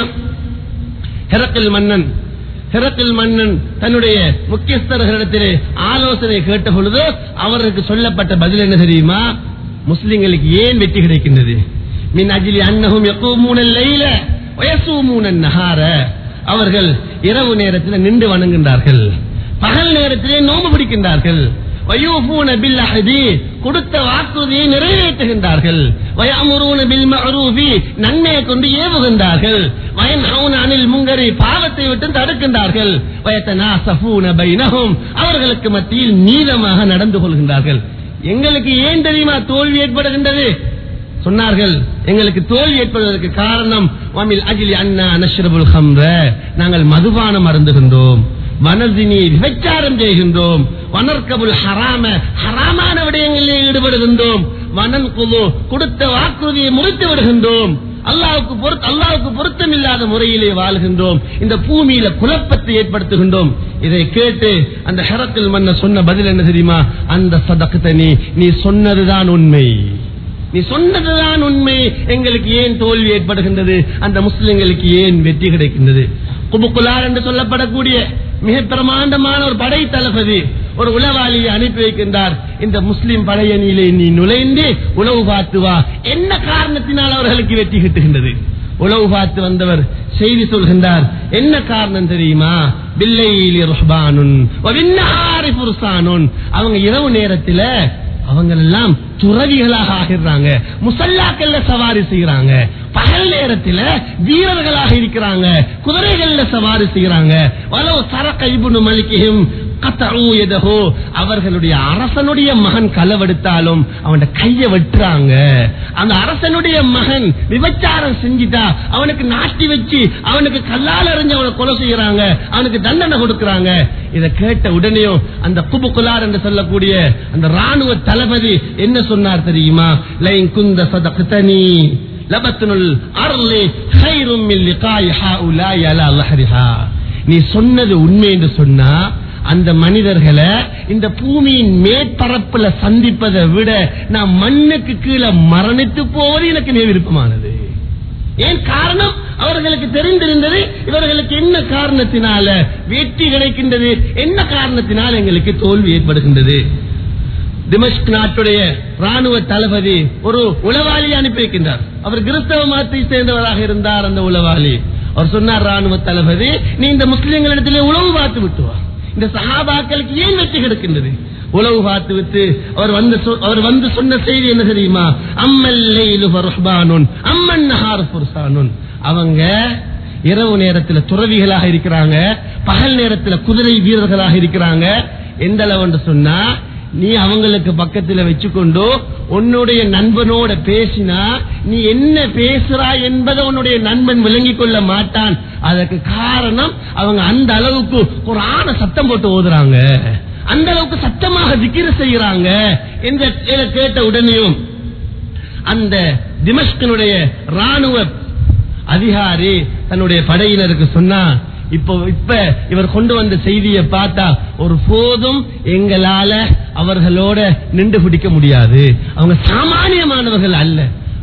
Speaker 2: ஹெரக்கல் மன்னன் ஹெரக்கல் மன்னன் தன்னுடைய முக்கியஸ்தர்களிடத்திலே ஆலோசனை கேட்ட பொழுது அவருக்கு சொல்லப்பட்ட பதில் என்ன தெரியுமா முஸ்லிம்களுக்கு ஏன் வெற்றி கிடைக்கின்றது மின் அஜிலி அன்னகும் எப்பூமூன லைல வயசூமூன நகார அவர்கள் இரவு நேரத்தில் நின்று வணங்குகின்றார்கள் பகல் நேரத்திலே நோம்பு பிடிக்கின்றார்கள் வயூஃபூன பில் அஹதி கொடுத்த வாக்குறுதியை நிறைவேற்றுகின்றார்கள் வயமுரூன பில் மஅரூஃபி நன்மையை கொண்டு ஏவுகின்றார்கள் வயன்ஹவுன அனில் முங்கரி பாவத்தை விட்டு தடுக்கின்றார்கள் வயத்தனாசஃபூன பைனஹும் அவர்களுக்கு மத்தியில் நீளமாக நடந்து கொள்கின்றார்கள் எங்களுக்கு ஏன் தெரியுமா தோல்வி ஏற்படுகின்றது சொன்னார்கள் எங்களுக்கு தோல்வி ஏற்படுவதற்கு காரணம் வமில் அஜிலி அண்ணா நஷ்ரபுல் ஹம்ர நாங்கள் மதுபானம் அருந்துகின்றோம் மனதினி விபச்சாரம் செய்கின்றோம் வனர்கபுல் ஹராம ஹராமான விடயங்களில் ஈடுபடுகின்றோம் மனன் குழு கொடுத்த வாக்குறுதியை முறித்து விடுகின்றோம் அல்லாவுக்கு பொருத்த அல்லாவுக்கு பொருத்தம் இல்லாத முறையிலே வாழ்கின்றோம் இந்த பூமியில குழப்பத்தை ஏற்படுத்துகின்றோம் இதை கேட்டு அந்த ஹெரத்தில் மன்ன சொன்ன பதில் என்ன தெரியுமா அந்த சதக்கத்தை நீ நீ சொன்னதுதான் உண்மை நீ சொன்னதுதான் உண்மை எங்களுக்கு ஏன் தோல்வி ஏற்படுகின்றது அந்த முஸ்லிம்களுக்கு ஏன் வெற்றி கிடைக்கின்றது குபுக்குலார் என்று சொல்லப்படக்கூடிய மிக பிரமாண்டமான ஒரு படை தளபதி ஒரு உளவாளியை அனுப்பி வைக்கின்றார் இந்த முஸ்லிம் படையணியிலே நீ நுழைந்து உளவு பார்த்து வா என்ன காரணத்தினால் அவர்களுக்கு வெற்றி கிட்டுகின்றது உளவு பார்த்து வந்தவர் செய்தி சொல்கின்றார் என்ன காரணம் தெரியுமா பில்லைலி ருஹ்பானுன் வபின்னஹாரி புருசானுன் அவங்க இரவு நேரத்துல அவங்க எல்லாம் துறவிகளாக ஆகிறாங்க முசல்லாக்கள்ல சவாரி செய்யறாங்க பகல் நேரத்தில் வீரர்களாக இருக்கிறாங்க குதிரைகள்ல சவாரி செய்யறாங்க வலோ சரக்க இபுனு மலிக்கையும் அவர்களுடைய அரசனுடைய மகன் களவெடுத்தாலும் அவன் கைய வெட்டுறாங்க அந்த அரசனுடைய மகன் விபச்சாரம் செஞ்சிட்டா அவனுக்கு நாட்டி வச்சு அவனுக்கு கல்லால் அறிஞ்சு அவனை கொலை செய்யறாங்க அவனுக்கு தண்டனை கொடுக்கறாங்க இதை கேட்ட உடனேயும் அந்த குபுக்குலார் என்று சொல்லக்கூடிய அந்த ராணுவ தளபதி என்ன சொன்னார் தெரியுமா லைன் குந்த சதகத்தனி லபத்துனுல் அருளே ஹைரும் மில் லிகாய் ஹாஉலாய் அலா லஹரிஹா நீ சொன்னது உண்மை என்று சொன்னா அந்த மனிதர்களை இந்த பூமியின் மேற்பரப்புல சந்திப்பதை விட நான் மண்ணுக்கு கீழே மரணித்து போவது எனக்கு மிக விருப்பமானது ஏன் காரணம் அவர்களுக்கு தெரிந்திருந்தது இவர்களுக்கு என்ன காரணத்தினால வெற்றி கிடைக்கின்றது என்ன காரணத்தினால் எங்களுக்கு தோல்வி ஏற்படுகின்றது திமஷ்க் நாட்டுடைய ராணுவ தளபதி ஒரு உளவாளி அனுப்பி வைக்கின்றார் அவர் கிறிஸ்தவ மதத்தை சேர்ந்தவராக இருந்தார் அந்த உளவாளி அவர் சொன்னார் ராணுவ தளபதி நீ இந்த முஸ்லிம்களிடத்திலே உளவு பார்த்து விட்டு வா இந்த சஹாபாக்களுக்கு ஏன் வெற்றி கிடைக்கின்றது உளவு பார்த்து விட்டு அவர் வந்து சொ- அவர் வந்து சொன்ன செய்தி என்ன தெரியுமா அம்மல்லைலு ஃபர்ஹ்பானுன் அம்மன் நஹார் ஃபுர்சானுன் அவங்க இரவு நேரத்துல துறவிகளாக இருக்கிறாங்க பகல் நேரத்துல குதிரை வீரர்களாக இருக்கிறாங்க எந்த அளவுன்னு சொன்னா நீ அவங்களுக்கு பக்கத்துல வச்சுக்கொண்டு உன்னுடைய நண்பனோட பேசினா நீ என்ன பேசுறாய் என்பதை உன்னுடைய நண்பன் விளங்கிக் கொள்ள மாட்டான் அதற்கு காரணம் அவங்க அந்த அளவுக்கு ஒரு ஆணை சத்தம் போட்டு ஓதுறாங்க அந்த அளவுக்கு சத்தமாக திக்கிர செய்யறாங்க என்ற இதை கேட்ட உடனேயும் அந்த திமஷ்கனுடைய ராணுவ அதிகாரி தன்னுடைய படையினருக்கு சொன்னா இப்போ இப்ப இவர் கொண்டு வந்த செய்தியை பார்த்தா ஒரு போதும் எங்களால அவர்களோட நின்று பிடிக்க முடியாது அவங்க சாமானியமானவர்கள் அல்ல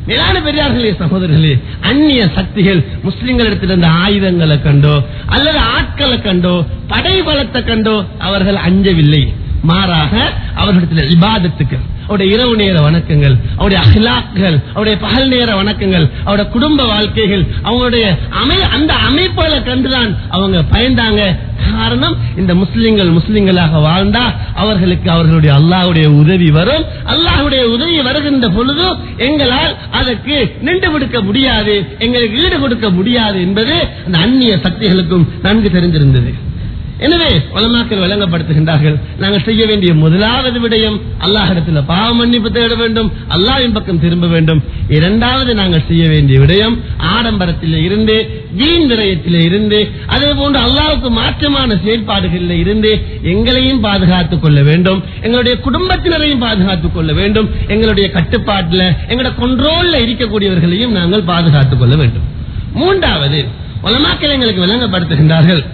Speaker 2: மேலான பெரியார்களே சகோதரர்களே அந்நிய சக்திகள் முஸ்லிம்களிடத்திலிருந்து ஆயுதங்களை கண்டோ அல்லது ஆட்களை கண்டோ படை பலத்தை கண்டோ அவர்கள் அஞ்சவில்லை மாறாக அவர்களிடத்தில் இபாதத்துக்கள் அவருடைய இரவு நேர வணக்கங்கள் அவருடைய அஹ்லாக்கள் அவருடைய பகல் நேர வணக்கங்கள் அவருடைய குடும்ப வாழ்க்கைகள் அவங்களுடைய அமை அந்த அமைப்புகளை கண்டுதான் அவங்க பயந்தாங்க காரணம் இந்த முஸ்லிம்கள் முஸ்லிம்களாக வாழ்ந்தா அவர்களுக்கு அவர்களுடைய அல்லாஹ்வுடைய உதவி வரும் அல்லாஹ்வுடைய உதவி வருகின்ற பொழுது எங்களால் அதற்கு நின்று கொடுக்க முடியாது எங்களுக்கு ஈடு கொடுக்க முடியாது என்பது அந்த அந்நிய சக்திகளுக்கும் நன்கு தெரிந்திருந்தது எனவே உலமாக்கள் வழங்கப்படுத்துகின்றார்கள் நாங்கள் செய்ய வேண்டிய முதலாவது விடயம் அல்லாஹிடத்தில் பாவ மன்னிப்பு தேட வேண்டும் அல்லாஹ்வின் பக்கம் திரும்ப வேண்டும் இரண்டாவது நாங்கள் செய்ய வேண்டிய விடயம் ஆடம்பரத்திலே இருந்து வீண் விரயத்திலே இருந்து அதே போன்று அல்லாஹ்வுக்கு மாற்றமான செயல்பாடுகளில் இருந்து எங்களையும் பாதுகாத்துக் கொள்ள வேண்டும் எங்களுடைய குடும்பத்தினரையும் பாதுகாத்துக் கொள்ள வேண்டும் எங்களுடைய கட்டுப்பாட்டில் எங்களுடைய கொண்ட்ரோல்ல இருக்கக்கூடியவர்களையும் நாங்கள் பாதுகாத்துக் கொள்ள வேண்டும் மூன்றாவது உலமாக்கள் எங்களுக்கு விளங்கப்படுத்துகின்றார்கள்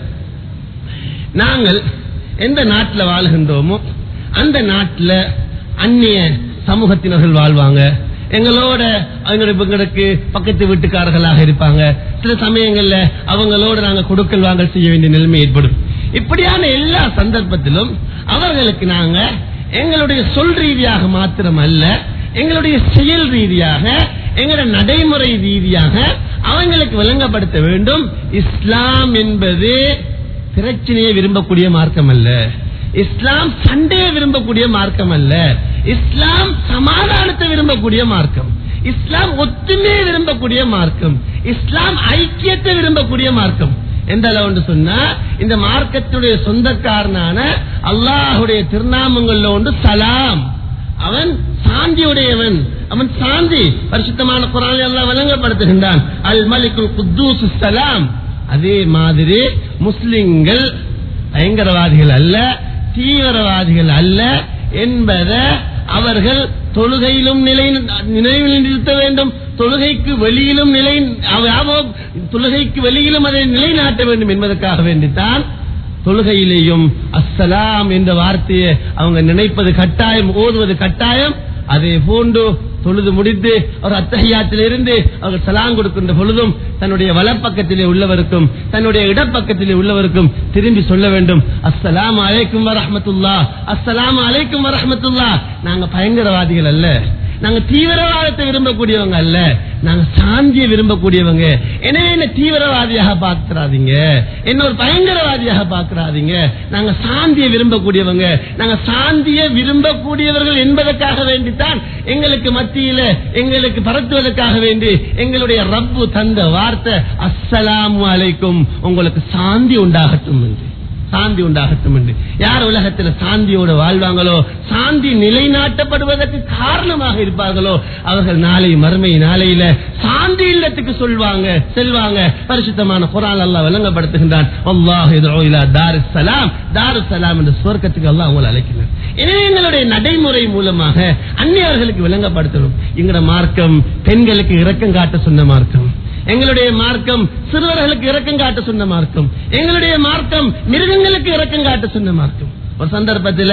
Speaker 2: நாங்கள் எந்த நாட்டில் வாழ்கின்றோமோ அந்த நாட்டில் அந்நிய சமூகத்தினர்கள் வாழ்வாங்க எங்களோட அவங்களுக்கு எங்களுக்கு பக்கத்து வீட்டுக்காரர்களாக இருப்பாங்க சில சமயங்கள்ல அவங்களோட நாங்க கொடுக்கல் வாங்கல் செய்ய வேண்டிய நிலைமை ஏற்படும் இப்படியான எல்லா சந்தர்ப்பத்திலும் அவர்களுக்கு நாங்க எங்களுடைய சொல் ரீதியாக மாத்திரம் அல்ல எங்களுடைய செயல் ரீதியாக எங்களுடைய நடைமுறை ரீதியாக அவங்களுக்கு விளங்கப்படுத்த வேண்டும் இஸ்லாம் என்பது பிரச்சனையை விரும்பக்கூடிய மார்க்கம் அல்ல இஸ்லாம் சண்டையை விரும்பக்கூடிய மார்க்கம் அல்ல இஸ்லாம் சமாதானத்தை விரும்பக்கூடிய மார்க்கம் இஸ்லாம் ஒத்துமையை விரும்பக்கூடிய மார்க்கம் இஸ்லாம் ஐக்கியத்தை விரும்பக்கூடிய மார்க்கம் எந்த அளவு சொன்னா இந்த மார்க்கத்துடைய சொந்தக்காரனான அல்லாஹுடைய திருநாமங்கள்ல ஒன்று சலாம் அவன் சாந்தியுடையவன் அவன் சாந்தி பரிசுத்தமான குரானை எல்லாம் வழங்கப்படுத்துகின்றான் அல் மலிகுல் குத்தூஸ் சலாம் அதே மாதிரி முஸ்லிம்கள் பயங்கரவாதிகள் அல்ல தீவிரவாதிகள் அல்ல என்பதை அவர்கள் தொழுகையிலும் நிலை நினைவில் நிறுத்த வேண்டும் தொழுகைக்கு வெளியிலும் நிலை அவ- தொழுகைக்கு வெளியிலும் அதை நிலைநாட்ட வேண்டும் என்பதற்காக வேண்டித்தான் தொழுகையிலேயும் அஸ்ஸலாம் என்ற வார்த்தையை அவங்க நினைப்பது கட்டாயம் ஓதுவது கட்டாயம் அதே போன்று தொழுது முடித்து ஒரு அத்தகையாத்தில் இருந்து அவர் சலாம் கொடுக்கின்ற பொழுதும் தன்னுடைய வலப்பக்கத்திலே உள்ளவருக்கும் தன்னுடைய இடப்பக்கத்திலே உள்ளவருக்கும் திரும்பி சொல்ல வேண்டும் அஸ்ஸலாமு அலைக்கும் வரஹ்மத்துல்லா அஸ்ஸலாமு அலைக்கும் வரஹ்மத்துல்லா நாங்க பயங்கரவாதிகள் அல்ல நாங்க தீவிரவாதத்தை விரும்பக்கூடியவங்க அல்ல நாங்க சாந்தியை விரும்பக்கூடியவங்க எனவே என்ன தீவிரவாதியாக பார்க்கிறாதீங்க என்ன ஒரு பயங்கரவாதியாக பார்க்கிறாதீங்க நாங்க சாந்தியை விரும்பக்கூடியவங்க நாங்க சாந்தியை விரும்பக்கூடியவர்கள் என்பதற்காக வேண்டித்தான் எங்களுக்கு மத்தியில எங்களுக்கு பரத்துவதற்காக வேண்டி எங்களுடைய ரப்பு தந்த வார்த்தை அஸ்ஸலாமு அலைக்கும் உங்களுக்கு சாந்தி உண்டாகட்டும் என்று சாந்தி உண்டாகட்டும் என்று யார் உலகத்தில் சாந்தியோடு வாழ்வாங்களோ சாந்தி நிலைநாட்டப்படுவதற்கு காரணமாக இருப்பார்களோ அவர்கள் நாளை மறுமை நாளையில சாந்தி இல்லத்துக்கு சொல்வாங்க செல்வாங்க பரிசுத்தமான குரான் அல்லாஹ் விளங்கப்படுத்துகின்றான் அல்லாஹ் யதுஉ இலா தாருஸ் சலாம் தாருஸ் சலாம் என்ற சுவர்க்கத்துக்கு அல்லாஹ் உங்களை அழைக்கிறார் எனவே எங்களுடைய நடைமுறை மூலமாக அந்நியர்களுக்கு விளங்கப்படுத்தணும் எங்களோட மார்க்கம் பெண்களுக்கு இரக்கம் காட்ட சொன்ன மார்க்கம் எங்களுடைய மார்க்கம் சிறுவர்களுக்கு இரக்கம் காட்ட சொன்ன மார்க்கம் எங்களுடைய மார்க்கம் மிருகங்களுக்கு இரக்கம் காட்ட சொன்ன மார்க்கம் ஒரு சந்தர்ப்பத்தில்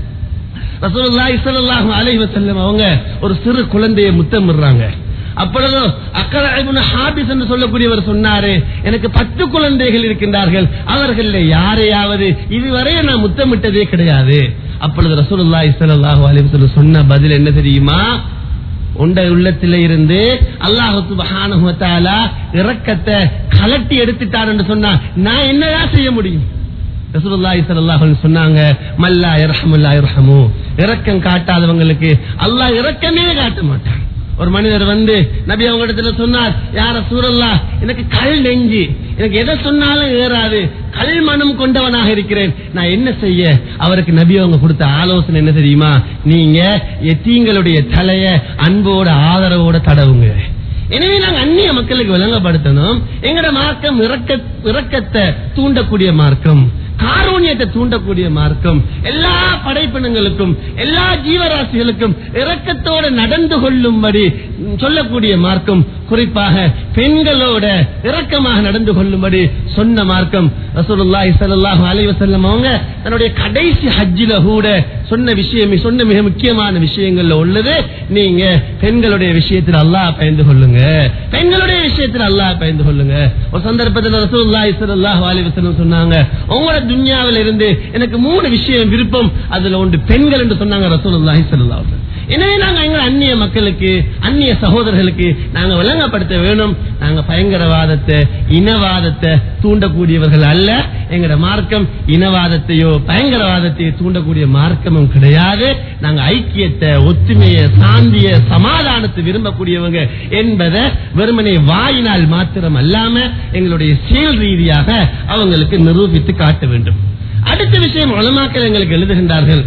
Speaker 2: ரசூலுல்லாஹி ஸல்லல்லாஹு அலைஹி வஸல்லம் அவங்க ஒரு சிறு குழந்தையை முத்தமிடுறாங்க அப்பொழுது அக்கர இப்னு ஹாபிஸ் என்று சொல்லக்கூடியவர் சொன்னாரு எனக்கு பத்து குழந்தைகள் இருக்கின்றார்கள் அவர்கள் யாரையாவது இதுவரை நான் முத்தமிட்டதே கிடையாது அப்பொழுது ரசூலுல்லாஹி ஸல்லல்லாஹு அலைஹி வஸல்லம் சொன்ன பதில் என்ன தெரியுமா உண்ட உள்ளத்தில இருந்து அல்லாஹு சுபஹானஹு வ தஆலா இரக்கத்தை கலட்டி எடுத்துட்டார் என்று சொன்னா நான் என்னதான் செய்ய முடியும் ரசூலுல்லாஹி ஸல்லல்லாஹு அலைஹி சொன்னாங்க மல்லா யர்ஹமுல்லா யர்ஹமு இரக்கம் காட்டாதவங்களுக்கு அல்லாஹ் இரக்கமே காட்ட மாட்டான் ஒரு மனிதர் வந்து நபி அவங்க இடத்துல சொன்னார் யார சூரல்லா எனக்கு கல் நெஞ்சு எனக்கு எதை சொன்னாலும் ஏறாது கல் மனம் கொண்டவனாக இருக்கிறேன் நான் என்ன செய்ய அவருக்கு நபி அவங்க கொடுத்த ஆலோசனை என்ன தெரியுமா நீங்க எத்தீங்களுடைய தலைய அன்போட ஆதரவோட தடவுங்க எனவே நாங்க அந்நிய மக்களுக்கு விளங்கப்படுத்தணும் எங்கட மார்க்கம் இறக்க இறக்கத்தை தூண்டக்கூடிய மார்க்கம் காரூண்யத்தை தூண்டக்கூடிய மார்க்கம் எல்லா படைப்பினங்களுக்கும் எல்லா ஜீவராசிகளுக்கும் இரக்கத்தோடு நடந்து கொள்ளும்படி சொல்லக்கூடிய மார்க்கம் குறிப்பாக பெண்களோட இரக்கமாக நடந்து கொள்ளும்படி சொன்ன மார்க்கம் ரசூலுல்லாஹி ஸல்லல்லாஹு அலைஹி வஸல்லம் அவங்க தன்னுடைய கடைசி ஹஜ்ஜில கூட சொன்ன விஷயம் சொன்ன மிக முக்கியமான விஷயங்கள்ல உள்ளது நீங்க பெண்களுடைய விஷயத்தில் அல்லாஹ் பயந்து கொள்ளுங்க பெண்களுடைய விஷயத்தில் அல்லாஹ் பயந்து கொள்ளுங்க ஒரு சந்தர்ப்பத்தில் ரசூலுல்லாஹி ஸல்லல்லாஹு அலைஹி வஸல்லம் சொன்னாங்க உங்களோட துன்யாவில இருந்து எனக்கு மூணு விஷயம் விருப்பம் அதுல ஒன்று பெண்கள் என்று சொன்னாங்க ரசூலுல்லாஹி ஸல்லல்லாஹு அலைஹி வஸல்லம் எனவே நாங்க எங்க அந்நிய மக்களுக்கு அந்நிய சகோதரர்களுக்கு நாங்க விளங்கப்படுத்த வேணும் நாங்க பயங்கரவாதத்தை இனவாதத்தை தூண்டக்கூடியவர்கள் அல்ல எங்கட மார்க்கம் இனவாதத்தையோ பயங்கரவாதத்தையோ தூண்டக்கூடிய மார்க்கமும் கிடையாது நாங்க ஐக்கியத்தை ஒத்துமைய சாந்திய சமாதானத்தை விரும்பக்கூடியவங்க என்பதை வெறுமனே வாயினால் மாத்திரம் அல்லாம எங்களுடைய செயல் ரீதியாக அவங்களுக்கு நிரூபித்து காட்ட வேண்டும் அடுத்த விஷயம் உலமாக்கள் எங்களுக்கு எழுதுகின்றார்கள்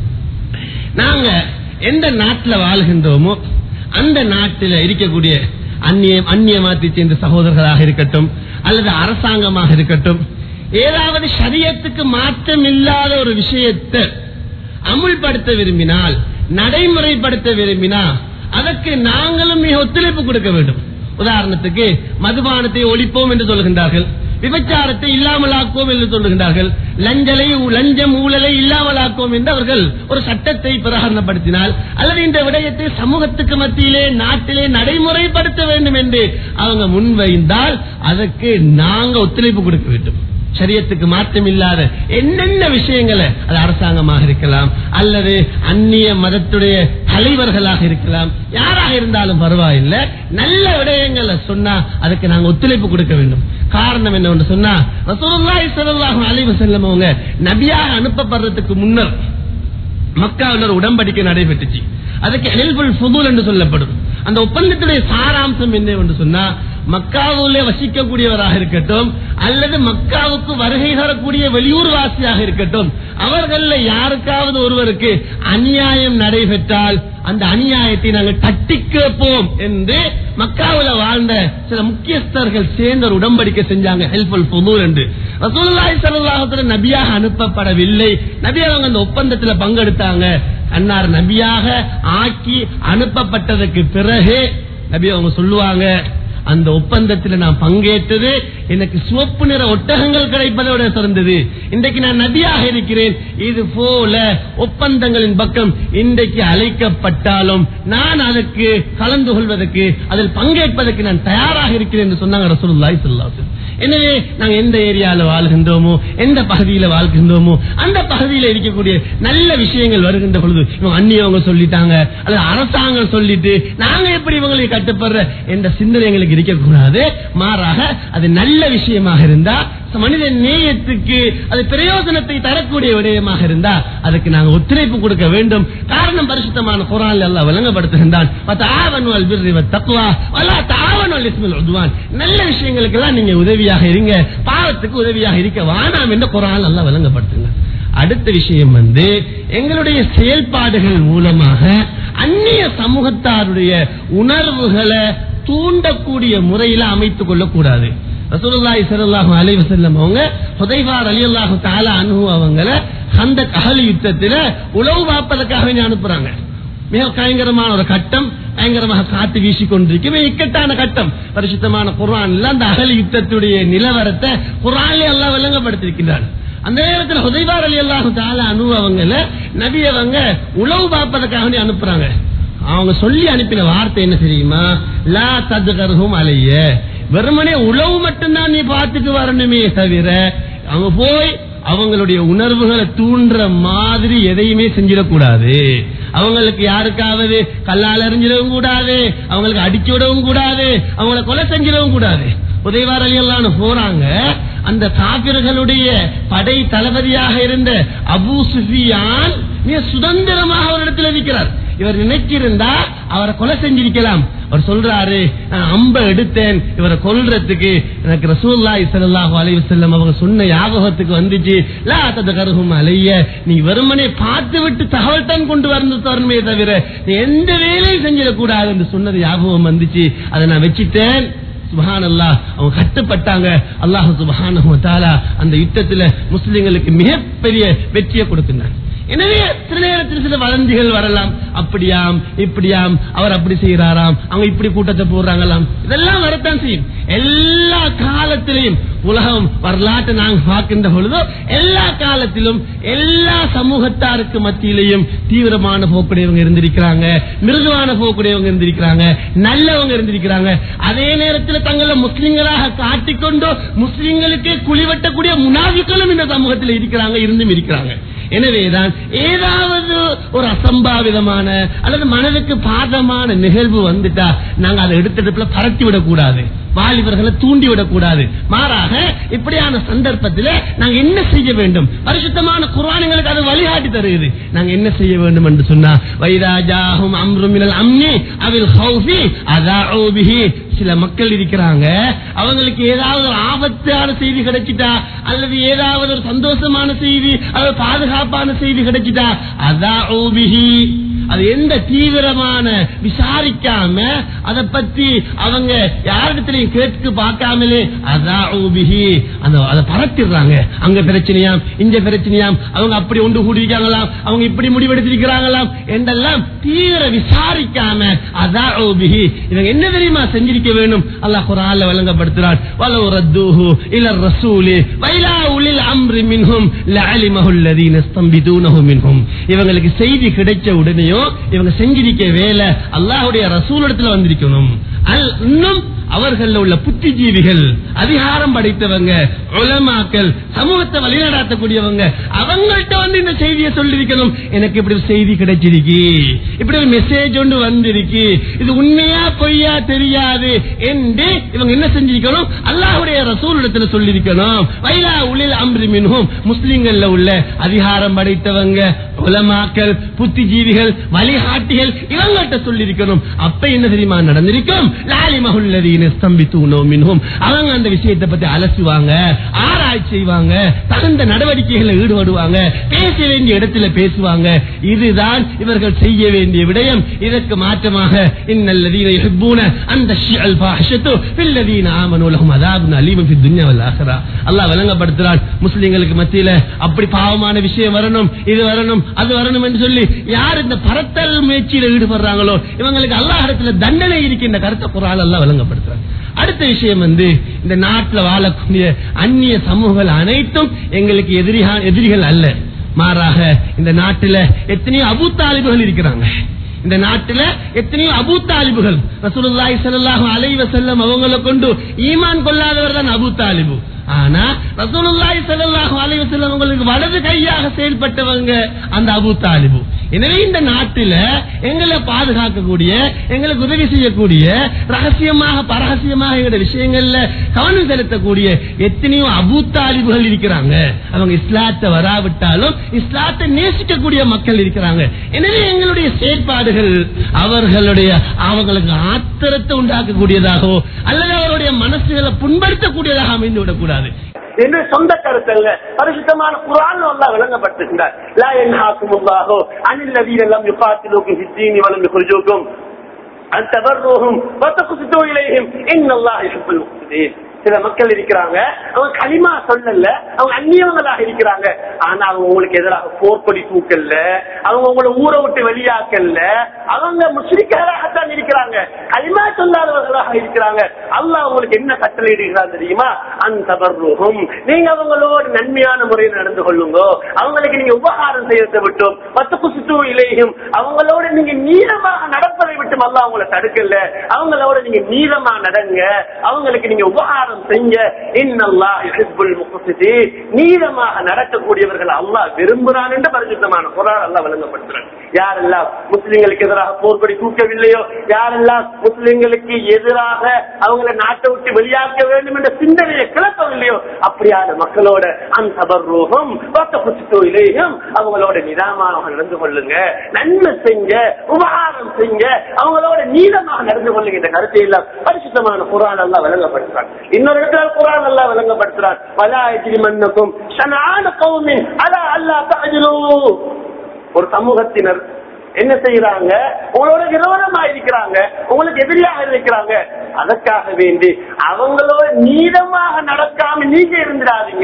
Speaker 2: நாங்க எந்த நாட்டில் வாழ்கின்றோமோ அந்த நாட்டில் இருக்கக்கூடிய அந்நிய அந்நிய மாற்றி சேர்ந்த சகோதரர்களாக இருக்கட்டும் அல்லது அரசாங்கமாக இருக்கட்டும் ஏதாவது சரியத்துக்கு மாற்றம் இல்லாத ஒரு விஷயத்தை அமுல்படுத்த விரும்பினால் நடைமுறைப்படுத்த விரும்பினா அதற்கு நாங்களும் மிக ஒத்துழைப்பு கொடுக்க வேண்டும் உதாரணத்துக்கு மதுபானத்தை ஒழிப்போம் என்று சொல்கின்றார்கள் விபச்சாரத்தை இல்லாமலாக்குவோம் என்று சொல்லுகின்றார்கள் லஞ்சலை லஞ்சம் ஊழலை இல்லாமலாக்குவோம் என்று அவர்கள் ஒரு சட்டத்தை பிரகடனப்படுத்தினால் அல்லது இந்த விடயத்தை சமூகத்துக்கு மத்தியிலே நாட்டிலே நடைமுறைப்படுத்த வேண்டும் என்று அவங்க முன்வைந்தால் அதற்கு நாங்க ஒத்துழைப்பு கொடுக்க வேண்டும் சரியத்துக்கு மாற்றம் இல்லாத என்னென்ன விஷயங்களை அது அரசாங்கமாக இருக்கலாம் அல்லது அந்நிய மதத்துடைய தலைவர்களாக இருக்கலாம் யாராக இருந்தாலும் பரவாயில்லை நல்ல விடயங்களை சொன்னா அதுக்கு நாங்க ஒத்துழைப்பு கொடுக்க வேண்டும் காரணம் என்ன சொன்னா ரசூலுல்லாஹி ஸல்லல்லாஹு அலைஹி வஸல்லம் அவங்க நபியாக அனுப்பப்படுறதுக்கு முன்னர் மக்காவில் ஒரு உடன்படிக்கை நடைபெற்றுச்சு அதுக்கு எல்புல் ஃபுதுல் என்று சொல்லப்படும் அந்த ஒப்பந்தத்துடைய சாராம்சம் என்ன என்று சொன்னா மக்காவுல வசிக்கக்கூடியவராக இருக்கட்டும் அல்லது மக்காவுக்கு வருகை தரக்கூடிய வெளியூர் வாசியாக இருக்கட்டும் அவர்கள யாருக்காவது ஒருவருக்கு அநியாயம் நடைபெற்றால் அந்த அநியாயத்தை நாங்கள் தட்டி கேட்போம் என்று மக்காவுல வாழ்ந்த சில முக்கியஸ்தர்கள் சேர்ந்த ஒரு உடன்படிக்கை செஞ்சாங்க ஹெல்ப்ஃபுல் புதூர் என்று ரசூலுல்லாஹி ஸல்லல்லாஹு அலைஹி நபியாக அனுப்பப்படவில்லை நபி அவங்க அந்த ஒப்பந்தத்தில் பங்கெடுத்தாங்க அன்னார் நபியாக ஆக்கி அனுப்பப்பட்டதற்கு பிறகு நபி அவங்க சொல்லுவாங்க அந்த ஒப்பந்தத்தில் நான் பங்கேற்றது எனக்கு சிவப்பு நிற ஒட்டகங்கள் கிடைப்பதோட சிறந்தது இன்றைக்கு நான் நபியாக இருக்கிறேன் இது போல ஒப்பந்தங்களின் பக்கம் இன்றைக்கு அழைக்கப்பட்டாலும் நான் அதற்கு கலந்து கொள்வதற்கு அதில் பங்கேற்பதற்கு நான் தயாராக இருக்கிறேன் என்று சொன்னாங்க ரசூலுல்லாஹி ஸல்லல்லாஹு அலைஹி வஸல்லம். எனவே நாங்க எந்த ஏரியால வாழ்கின்றோமோ எந்த பகுதியில வாழ்கின்றோமோ அந்த பகுதியில இருக்கக்கூடிய நல்ல விஷயங்கள் வருகின்ற பொழுது இவங்க அந்நியவங்க சொல்லிட்டாங்க அல்லது அரசாங்கம் சொல்லிட்டு நாங்க எப்படி இவங்களை கட்டுப்படுற என்ற சிந்தனை எங்களுக்கு இருக்கக்கூடாது மாறாக அது நல்ல விஷயமாக இருந்தா மனித நேயத்துக்கு அது பிரயோஜனத்தை தரக்கூடிய விடயமாக இருந்தா அதுக்கு நாங்க ஒத்துழைப்பு கொடுக்க வேண்டும் காரணம் பரிசுத்தமான குரான் எல்லாம் விளங்கப்படுத்துகின்றான் "வதஆவனு அல் பிர்ரி வத்தக்வா, வலா தஆவனு அல் இஸ்மில் உத்வான்." நல்ல விஷயங்களுக்கு எல்லாம் நீங்க உதவியாக இருங்க பாவத்துக்கு உதவியாக இருக்க வேணாம் என்று குரான் எல்லாம் விளங்கப்படுத்துங்க அடுத்த விஷயம் வந்து எங்களுடைய செயல்பாடுகள் மூலமாக அந்நிய சமூகத்தாருடைய உணர்வுகளை தூண்டக்கூடிய முறையில அமைத்துக் கொள்ளக்கூடாது ரசூலுல்லாஹி ஸல்லல்லாஹு அலைஹி வஸல்லம் அவங்க ஹுதைஃபா ரலியல்லாஹு தஆலா அன்ஹு அவங்கள ஹந்தக் அஹல் யுத்தத்தில உளவு பார்ப்பதற்காக வேண்டி அனுப்புறாங்க மிக பயங்கரமான ஒரு கட்டம் பயங்கரமாக காத்து வீசி கொண்டிருக்கும் இக்கட்டான கட்டம் பரிசுத்தமான குர்ஆன்ல அந்த அகல் யுத்தத்துடைய நிலவரத்தை குர்ஆன்ல எல்லாம் விளங்கப்படுத்திருக்கிறார் அந்த நேரத்தில் ஹுதைபார் அலி அல்லாஹு தால அனுபவங்கள நபி அவங்க உளவு பார்ப்பதற்காக வேண்டி அனுப்புறாங்க அவங்க சொல்லி அனுப்பின வார்த்தை என்ன தெரியுமா லா ததுகருகும் அலைய வெறுமனே உளவு மட்டும்தான் நீ பார்த்துட்டு வரணுமே தவிர அவங்க போய் அவங்களுடைய உணர்வுகளை தூண்டுற மாதிரி எதையுமே செஞ்சிடக்கூடாது அவங்களுக்கு யாருக்காவது கல்லால் எறிஞ்சிடவும் கூடாது அவங்களுக்கு அடிச்சு விடவும் கூடாது அவங்கள கொலை செஞ்சிடவும் கூடாது உதயவார் அலியல்லான்னு போறாங்க அந்த காபிர்களுடைய படை தளபதியாக இருந்த அபூ சுஃபியான் மிக சுதந்திரமாக ஒரு இடத்துல இருக்கிறார் இவர் நினைச்சிருந்தா அவரை கொலை செஞ்சிருக்கலாம் அவர் சொல்றாரு நான் அம்ப எடுத்தேன் இவரை கொல்றதுக்கு எனக்கு ரசூல்லாய் ஸல்லல்லாஹு அலைஹி வஸல்லம் அவங்க சொன்ன ஞாபகத்துக்கு வந்துச்சு லா ததகருஹும் அலைய நீ வெறுமனே பார்த்து விட்டு தகவல் தான் கொண்டு வந்து தரணுமே தவிர நீ எந்த வேலையும் செஞ்சிடக்கூடாது என்று சொன்னது ஞாபகம் வந்துச்சு அதை நான் வச்சுட்டேன் சுபஹான் அல்லாஹ் அவங்க கட்டுப்பட்டாங்க அல்லாஹ் சுபஹானஹு வ தஆலா அந்த யுத்தத்துல முஸ்லிம்களுக்கு மிகப்பெரிய வெற்றியை கொடுக்கின்றான் எனவே சில நேரத்தில் சில வதந்திகள் வரலாம் அப்படியாம் இப்படியாம் அவர் அப்படி செய்யறாராம் அவங்க இப்படி கூட்டத்தை போடுறாங்களாம் இதெல்லாம் வரத்தான் செய்யும் எல்லா காலத்திலையும் உலகம் வரலாற்றை நாங்கள் பார்க்கின்ற பொழுதோ எல்லா காலத்திலும் எல்லா சமூகத்தாருக்கு மத்தியிலையும் தீவிரமான போக்குடையவங்க இருந்திருக்கிறாங்க மிருதுவான போக்குடையவங்க இருந்திருக்கிறாங்க நல்லவங்க இருந்திருக்கிறாங்க அதே நேரத்தில் தங்களை முஸ்லிம்களாக காட்டிக்கொண்டு முஸ்லிம்களுக்கு குழிவெட்டக்கூடிய முனாவிக்களும் இந்த சமூகத்தில் இருக்கிறாங்க இருந்தும் இருக்கிறாங்க எனவேதான் ஏதாவது ஒரு அசம்பாவிதமான அல்லது மனதுக்கு பாதமான நிகழ்வு வந்துட்டா நாங்க அதை எடுத்தெடுப்புல பரட்டி விடக்கூடாது வாலிபர்களை தூண்டி விடக்கூடாது மாறாக இப்படியான சந்தர்ப்பத்தில் நாங்க என்ன செய்ய வேண்டும் பரிசுத்தமான குர்ஆன்களுக்கு அது வழிகாட்டி தருகிறது நாங்க என்ன செய்ய வேண்டும் என்று சொன்னா வைராஜாகும் அம்ருமினல் அம்னி அவில் ஹௌஃபி அதாஉ பிஹி சில மக்கள் இருக்கிறாங்க அவங்களுக்கு ஏதாவது ஒரு ஆபத்தான செய்தி கிடைச்சிட்டா அல்லது ஏதாவது ஒரு சந்தோஷமான செய்தி அல்லது பாதுகாப்பான செய்தி கிடைச்சிட்டா அதாஉ பிஹி அது எந்த தீவிரமான விசாரிக்காம அதை பத்தி அவங்க யாரிடத்திலையும் கேட்டு பார்க்காமலே அதாபிஹி அந்த அதை பறத்திடுறாங்க அங்க பிரச்சனையாம் இங்க பிரச்சனையாம் அவங்க அப்படி ஒன்று கூடியிருக்காங்களாம் அவங்க இப்படி முடிவெடுத்திருக்கிறாங்களாம் என்றெல்லாம் தீவிர விசாரிக்காம அதாபிஹி இவங்க என்ன தெரியுமா செஞ்சிருக்க வேண்டும் அல்லாஹ் குரான்ல விளங்கப்படுத்துறான் வலவு ரத்தூஹு இல ரசூலி வைலா உலில் அம்ரி மின்ஹும் லஅலிமஹு அல்லதீன ஸ்தம்பிதூனஹு மின்ஹும் இவங்களுக்கு செய்தி கிடைச்ச உடனேயும் இவங்க செஞ்சிருக்க வேலை அல்லாஹ்வுடைய ரசூலிடத்துல வந்திருக்கணும் அல் இன்னும் அவர்கள் உள்ள புத்திஜீவிகள் அதிகாரம் படைத்தவங்க உலமாக்கள் சமூகத்தை வழிநடாத்தக்கூடியவங்க அவங்கள்ட்ட வந்து இந்த செய்தியை சொல்லிருக்கணும் எனக்கு இப்படி ஒரு செய்தி கிடைச்சிருக்கு இப்படி ஒரு மெசேஜ் ஒன்று வந்திருக்கு இது உண்மையா பொய்யா தெரியாது என்று இவங்க என்ன செஞ்சிருக்கணும் அல்லாஹுடைய ரசூல் இடத்துல சொல்லிருக்கணும் வைலா உளில் அம்ரி மின்ஹும் முஸ்லிம்கள்ல உள்ள அதிகாரம் படைத்தவங்க உலமாக்கள் புத்திஜீவிகள் வழிகாட்டிகள் இவங்கள்ட்ட சொல்லிருக்கணும் அப்ப என்ன தெரியுமா நடந்திருக்கும் லாலி மகுல்லதீன ஸ்தம்பித்தூனோ மின்ஹும் அவங்க அந்த விஷயத்தை பத்தி அலசுவாங்க ஆராய்ச்சி செய்வாங்க தகுந்த நடவடிக்கைகளில் ஈடுபடுவாங்க பேச வேண்டிய இடத்துல பேசுவாங்க இதுதான் இவர்கள் செய்ய வேண்டிய விடயம் இதற்கு மாற்றமாக இன்னல்லதீன யுஹிப்பூன அந்த ஷிஅல் ஃபாஹிஷத்து ஃபில்லதீன ஆமனு லஹும் அதாபுன் அலீமும் ஃபித் துன்யா வல் ஆখিরা அல்லாஹ் விளங்கப்படுத்துறான் முஸ்லிம்களுக்கு மத்தியில அப்படி பாவமான விஷயம் வரணும் இது வரணும் அது வரணும் என்று சொல்லி யார் இந்த பரத்தல் முயற்சியில ஈடுபடுறாங்களோ இவங்களுக்கு அல்லாஹ் இடத்துல தண்டனை இருக்கின்ற கருத்தை குரான் எல்லாம் விளங்கப்படுத்துறாங்க அடுத்த விஷயம் வந்து இந்த நாட்டில் வாழக்கூடிய அந்நிய சமூகங்கள் அனைத்தும் எங்களுக்கு எதிரிகா எதிரிகள் அல்ல மாறாக இந்த நாட்டில் எத்தனையோ அபு தாலிபுகள் இருக்கிறாங்க இந்த நாட்டில் எத்தனையோ அபு தாலிபுகள் ரசூலுல்லாஹி ஸல்லல்லாஹு அலைஹி வஸல்லம் அவங்கள கொண்டு ஈமான் கொள்ளாதவர் தான் அபு தாலிபு ஆனா ரசூலுல்லாஹி ஸல்லல்லாஹு அலைஹி வஸல்லம் உங்களுக்கு வலது கையாக செயல்பட்டவங்க அந்த அபு தாலிபு எனவே இந்த நாட்டில எங்களை பாதுகாக்கக்கூடிய எங்களுக்கு உதவி செய்யக்கூடிய ரகசியமாக பரகசியமாக எங்களுடைய விஷயங்கள்ல கவனம் செலுத்தக்கூடிய எத்தனையோ அபு தாலிபுகள் இருக்கிறாங்க அவங்க இஸ்லாத்தை வராவிட்டாலும் இஸ்லாத்தை நேசிக்கக்கூடிய மக்கள் இருக்கிறாங்க எனவே எங்களுடைய செயற்பாடுகள் அவர்களுடைய அவங்களுக்கு ஆத்திரத்தை உண்டாக்கக்கூடியதாகவோ அல்லது அவருடைய மனசுகளை புண்படுத்தக்கூடியதாக அமைந்து விடக்கூடாது
Speaker 3: என்று சொந்த கருத்தல்ல பரிசுத்தமான குரான் அல்லாஹ் விளங்கப்பட்டிருக்கிறார் லா யன்ஹாக்குமுல்லாஹு அனில் லதீன லம் யுகாத்திலூக்கும் ஃபித்தீனி வலம் யுக்ரிஜூக்கும் அன் தபர்ருஹும் வதகுசிது இலைஹிம் இன்னல்லாஹ் யுஹிப்புல் முக்ஸிதீன் சில மக்கள் இருக்கிறாங்க அவங்க களிமா சொல்லல அவங்க அந்நியவங்களாக இருக்கிறாங்க ஆனா அவங்க உங்களுக்கு எதிராக போர்க்கொடி தூக்கல்ல அவங்க உங்களை ஊரை விட்டு வெளியாக்கல்ல அவங்க முஸ்லிக்களாகத்தான் இருக்கிறாங்க களிமா சொல்லாதவர்களாக இருக்கிறாங்க அல்லாஹ் உங்களுக்கு என்ன கட்டளை இடுகிறார் தெரியுமா அந்த தபர்ருகும் நீங்க அவங்களோட நன்மையான முறையில் நடந்து கொள்ளுங்க அவங்களுக்கு நீங்க உபகாரம் செய்யறதை விட்டும் மத்த குசுத்து இலையும் அவங்களோட நீங்க நீளமாக நடப்பதை விட்டும் அல்லாஹ் உங்களை தடுக்கல அவங்களோட நீங்க நீளமா நடங்க அவங்களுக்கு நீங்க உபகாரம் செஞ்ச இன்னல்லாஹ் யுஹிப்புல் முக்ஸிதீன் நீளமாக நடக்கக்கூடியவர்கள் அல்லாஹ் விரும்புறான் என்று பரிசுத்தமான குரான் அல்லாஹ் விளங்கப்படுத்துறான் யாரெல்லாம் முஸ்லிம்களுக்கு எதிராக போர்க்கொடி தூக்கவில்லையோ யாரெல்லாம் முஸ்லிம்களுக்கு எதிராக அவங்களை நாட்டை விட்டு வெளியாக்க வேண்டும் என்ற சிந்தனையை கிளப்பவில்லையோ அப்படியான மக்களோட அந்த ரூபம் இலேயும் அவங்களோட நிதானமாக நடந்து கொள்ளுங்க நன்மை செஞ்ச உபகாரம் செஞ்ச அவங்களோட நீளமாக நடந்து கொள்ளுங்க இந்த கருத்தை எல்லாம் பரிசுத்தமான குரான் எல்லாம் விளங்கப்படுத்துறான் இன்னொரு இடத்துல குரான் எல்லாம் விளங்கப்படுத்துறான் பலா எதிரி மண்ணுக்கும் சனான கௌமின் அலா அல்லா தாஜிலூ ஒரு சமூகத்தினர் என்ன செய்யறாங்க உங்களோட விரோதமா இருக்கிறாங்க உங்களுக்கு எதிரியாக இருக்கிறாங்க அதற்காக வேண்டி அவங்களோட நீளமாக நடக்காம நீங்க இருந்துடாதீங்க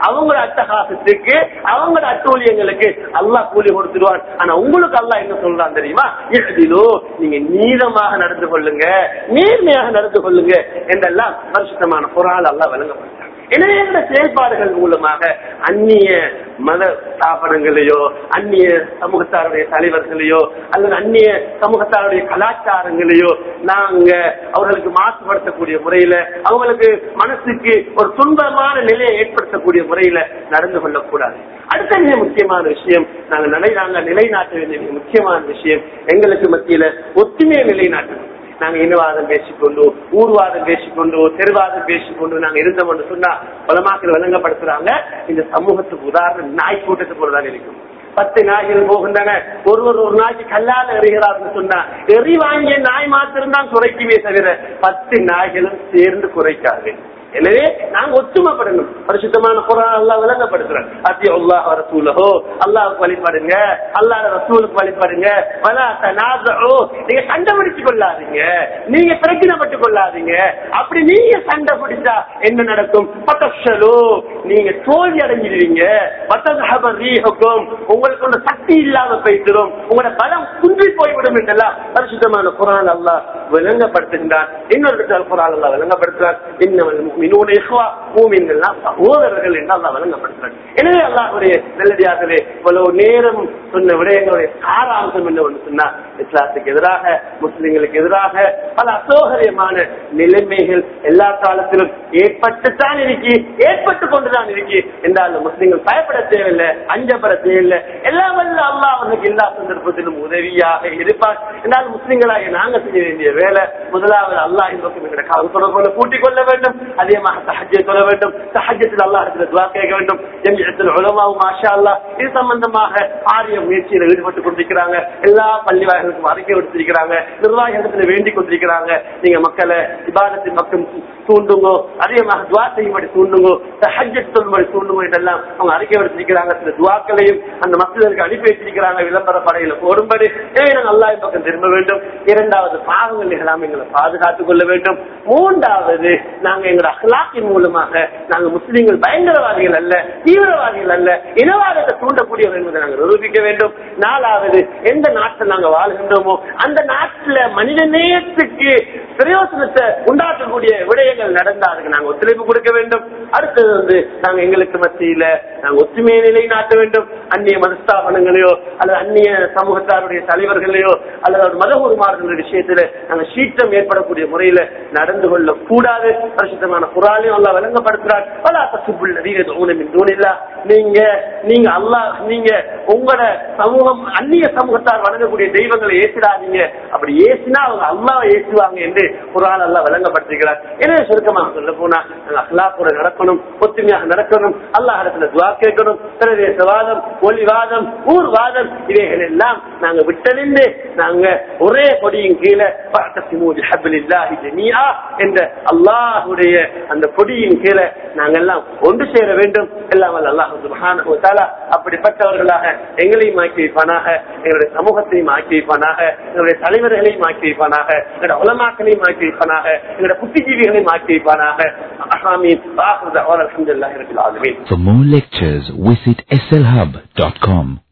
Speaker 3: அவங்களோட அட்டகாசத்துக்கு அவங்களோட அட்டூழியங்களுக்கு அல்லாஹ் கூலி கொடுத்துருவான் ஆனா உங்களுக்கு அல்லாஹ் என்ன சொல்றான் தெரியுமா எழுதிலோ நீங்க நீளமாக நடந்து கொள்ளுங்க நேர்மையாக நடந்து கொள்ளுங்க என்றெல்லாம் பரிசுத்தமான குரால் அல்லாஹ் வழங்கப்பட்டான் எனவே இந்த செயல்பாடுகள் மூலமாக அந்நிய மத ஸ்தாபனங்களையோ அந்நிய சமூகத்தாருடைய தலைவர்களையோ அல்லது அந்நிய சமூகத்தாருடைய கலாச்சாரங்களையோ நாங்க அவர்களுக்கு மாசுபடுத்தக்கூடிய முறையில அவங்களுக்கு மனசுக்கு ஒரு துன்பமான நிலையை ஏற்படுத்தக்கூடிய முறையில நடந்து கொள்ளக்கூடாது அடுத்த மிக முக்கியமான விஷயம் நாங்க நிலை நாங்க நிலைநாட்ட வேண்டிய மிக முக்கியமான விஷயம் எங்களுக்கு மத்தியில ஒத்துமையை நிலைநாட்டணும் நாங்க இனவாதம் பேசிக்கொண்டு ஊர்வாதம் பேசிக்கொண்டு தெருவாதம் பேசிக்கொண்டு நாங்க இருந்தோம்னு சொன்னா பலமாக்கள் விளங்கப்படுத்துறாங்க இந்த சமூகத்துக்கு உதாரணம் நாய் கூட்டத்து போலதான் இருக்கும் பத்து நாய்கள் போகின்றன ஒருவர் ஒரு நாய்க்கு கல்லால எறிகிறார்னு சொன்னா எறி வாங்கிய நாய் மாத்திரம் தான் குறைக்குமே தவிர பத்து நாய்களும் சேர்ந்து குறைக்காது எனவே நாங்க ஒத்துமைப்படணும் பரிசுத்தமான குரான் அல்லாஹ் விளங்கப்படுத்துறேன் அத்தி அல்லாஹ் ரசூலஹோ அல்லாஹ்வுக்கு வழிபடுங்க அல்லாஹ் ரசூலுக்கு வழிபடுங்க வலா தனாஸு நீங்க சண்டை பிடிச்சு கொள்ளாதீங்க நீங்க பிரச்சனைப்பட்டு கொள்ளாதீங்க அப்படி நீங்க சண்டை பிடிச்சா என்ன நடக்கும் பத்தஷலோ நீங்க தோல்வி அடைஞ்சிடுவீங்க பத்தஹப ரீஹுக்கும் உங்களுக்கு ஒரு சக்தி இல்லாம போய்த்திடும் உங்களோட பலம் குன்றி போய்விடும் என்றெல்லாம் பரிசுத்தமான குரான் அல்லாஹ் விளங்கப்படுத்துகின்றான் இன்னொரு இடத்துல குரான் அல்லாஹ் விளங்கப்படுத்துறான் இன்னவன் மினூன இஹ்வா மூமின்கள்லாம் சகோதரர்கள் என்று அல்லாஹ் வழங்கப்படுகிறார் எனவே அல்லாஹுடைய நல்லடியார்களே இவ்வளவு நேரம் சொன்ன விடயங்களுடைய சாராம்சம் என்ன ஒன்று சொன்னா இஸ்லாத்துக்கு எதிராக முஸ்லிம்களுக்கு எதிராக பல அசௌகரியமான நிலைமைகள் எல்லா காலத்திலும் ஏற்பட்டுத்தான் இருக்கு ஏற்பட்டு கொண்டுதான் இருக்கு என்றால் முஸ்லிம்கள் பயப்பட தேவையில்லை அஞ்சப்பட தேவையில்லை எல்லாம் வல்ல அல்லாஹ் அவனுக்கு எல்லா சந்தர்ப்பத்திலும் உதவியாக இருப்பார் என்றால் முஸ்லிம்களாக நாங்க செய்ய வேண்டிய வேலை முதலாவது அல்லாஹ் நோக்கம் எங்களுடைய காலம் தொடர்புகளை கூட்டிக் கொள்ள வேண்டும் அதிகமாக தஹஜ்ஜை சொல்ல வேண்டும் தஹஜ்ஜத்தில் அல்லாஹ் இடத்துல துவா கேட்க வேண்டும் ஜம்மியத்தில் உலமாவும் மாஷா அல்லாஹ் இது சம்பந்தமாக ஆரிய முயற்சியில் ஈடுபட்டு கொண்டிருக்கிறாங்க எல்லா பள்ளி வாய்களுக்கும் அறிக்கை விடுத்திருக்கிறாங்க நிர்வாகத்தில் வேண்டிக் கொண்டிருக்கிறாங்க நீங்க மக்களை விவாதத்தின் மக்கள் தூண்டுங்கோ அதிகமாக துவா செய்யும்படி தூண்டுங்கோ தஹஜ்ஜத் சொல்லும்படி தூண்டுங்கோ என்றெல்லாம் அவங்க அறிக்கை விடுத்திருக்கிறாங்க சில துவாக்களையும் அந்த மக்களுக்கு அனுப்பி வச்சிருக்கிறாங்க விளம்பர படையில போடும்படி எனவே நாங்கள் அல்லாஹ் பக்கம் திரும்ப வேண்டும் இரண்டாவது பாவங்கள் நிகழாம எங்களை பாதுகாத்துக் கொள்ள வேண்டும் மூன்றாவது நாங்க எங்களோட அஹ்லாக்கின் மூலமாக நாங்க முஸ்லீம்கள் பயங்கரவாதிகள் அல்ல தீவிரவாதிகள் அல்ல இனவாதத்தை தூண்டக்கூடியவர் என்பதை நாங்கள் நிரூபிக்க வேண்டும் நாலாவது எந்த நாட்டில் நாங்க வாழ்கின்றோமோ அந்த நாட்டில் மனித நேயத்துக்கு பிரயோசனத்தை உண்டாக்கக்கூடிய விடயங்கள் நடந்தா அதுக்கு நாங்க ஒத்துழைப்பு கொடுக்க வேண்டும் அடுத்தது வந்து நாங்க எங்களுக்கு மத்தியில நாங்க ஒற்றுமையை நிலைநாட்ட வேண்டும் அந்நிய மதஸ்தாபனங்களையோ அல்லது அந்நிய சமூகத்தாருடைய தலைவர்களையோ அல்லது மதகுருமார்களுடைய விஷயத்துல நாங்க சீற்றம் ஏற்படக்கூடிய முறையில நடந்து கொள்ள கூடாது பரிசுத்தமான குராலையும் அல்லா விளங்கப்படுத்துறார் பல தசுப்புள்ள தூணில்லா நீங்க நீங்க அல்லாஹ் நீங்க உங்களோட சமூகம் அந்நிய சமூகத்தார் வணங்கக்கூடிய தெய்வங்களை ஏசிடாதீங்க அப்படி ஏசினா அவங்க அல்லாவை ஏசுவாங்க என்று குரான் அல்லா விளங்கப்படுத்துகிறார் எனவே சுருக்கமாக சொல்ல போனா நாங்க அல்லாஹோட நடக்கணும் ஒத்துமையாக நடக்கணும் அல்லாஹ் இடத்துல துவா கேட்கணும் பிரதேசவாதம் ஒளிவாதம் ஊர்வாதம் இவைகள் எல்லாம் நாங்க விட்டறிந்து நாங்க ஒரே கொடியின் கீழே என்ற அல்லாஹுடைய அந்த கொடியின் கீழே நாங்க எல்லாம் ஒன்று சேர வேண்டும் எல்லாம் அல்லாஹு சுபஹானஹு தஆலா அப்படிப்பட்டவர்களாக எங்களையும் ஆக்கி வைப்பானாக எங்களுடைய சமூகத்தையும் ஆக்கி வைப்பானாக எங்களுடைய தலைவர்களையும் ஆக்கி வைப்பானாக எங்களுடைய உலமாக்களையும் ஆக்கி வைப்பானாக எங்களுடைய புத்திஜீவிகளையும் ஆக்கி வைப்பானாக அஹாமீன் வாஹுத அல்ஹம்துலில்லாஹி ரபில் ஆலமீன்
Speaker 4: For more lectures, visit slhub.com.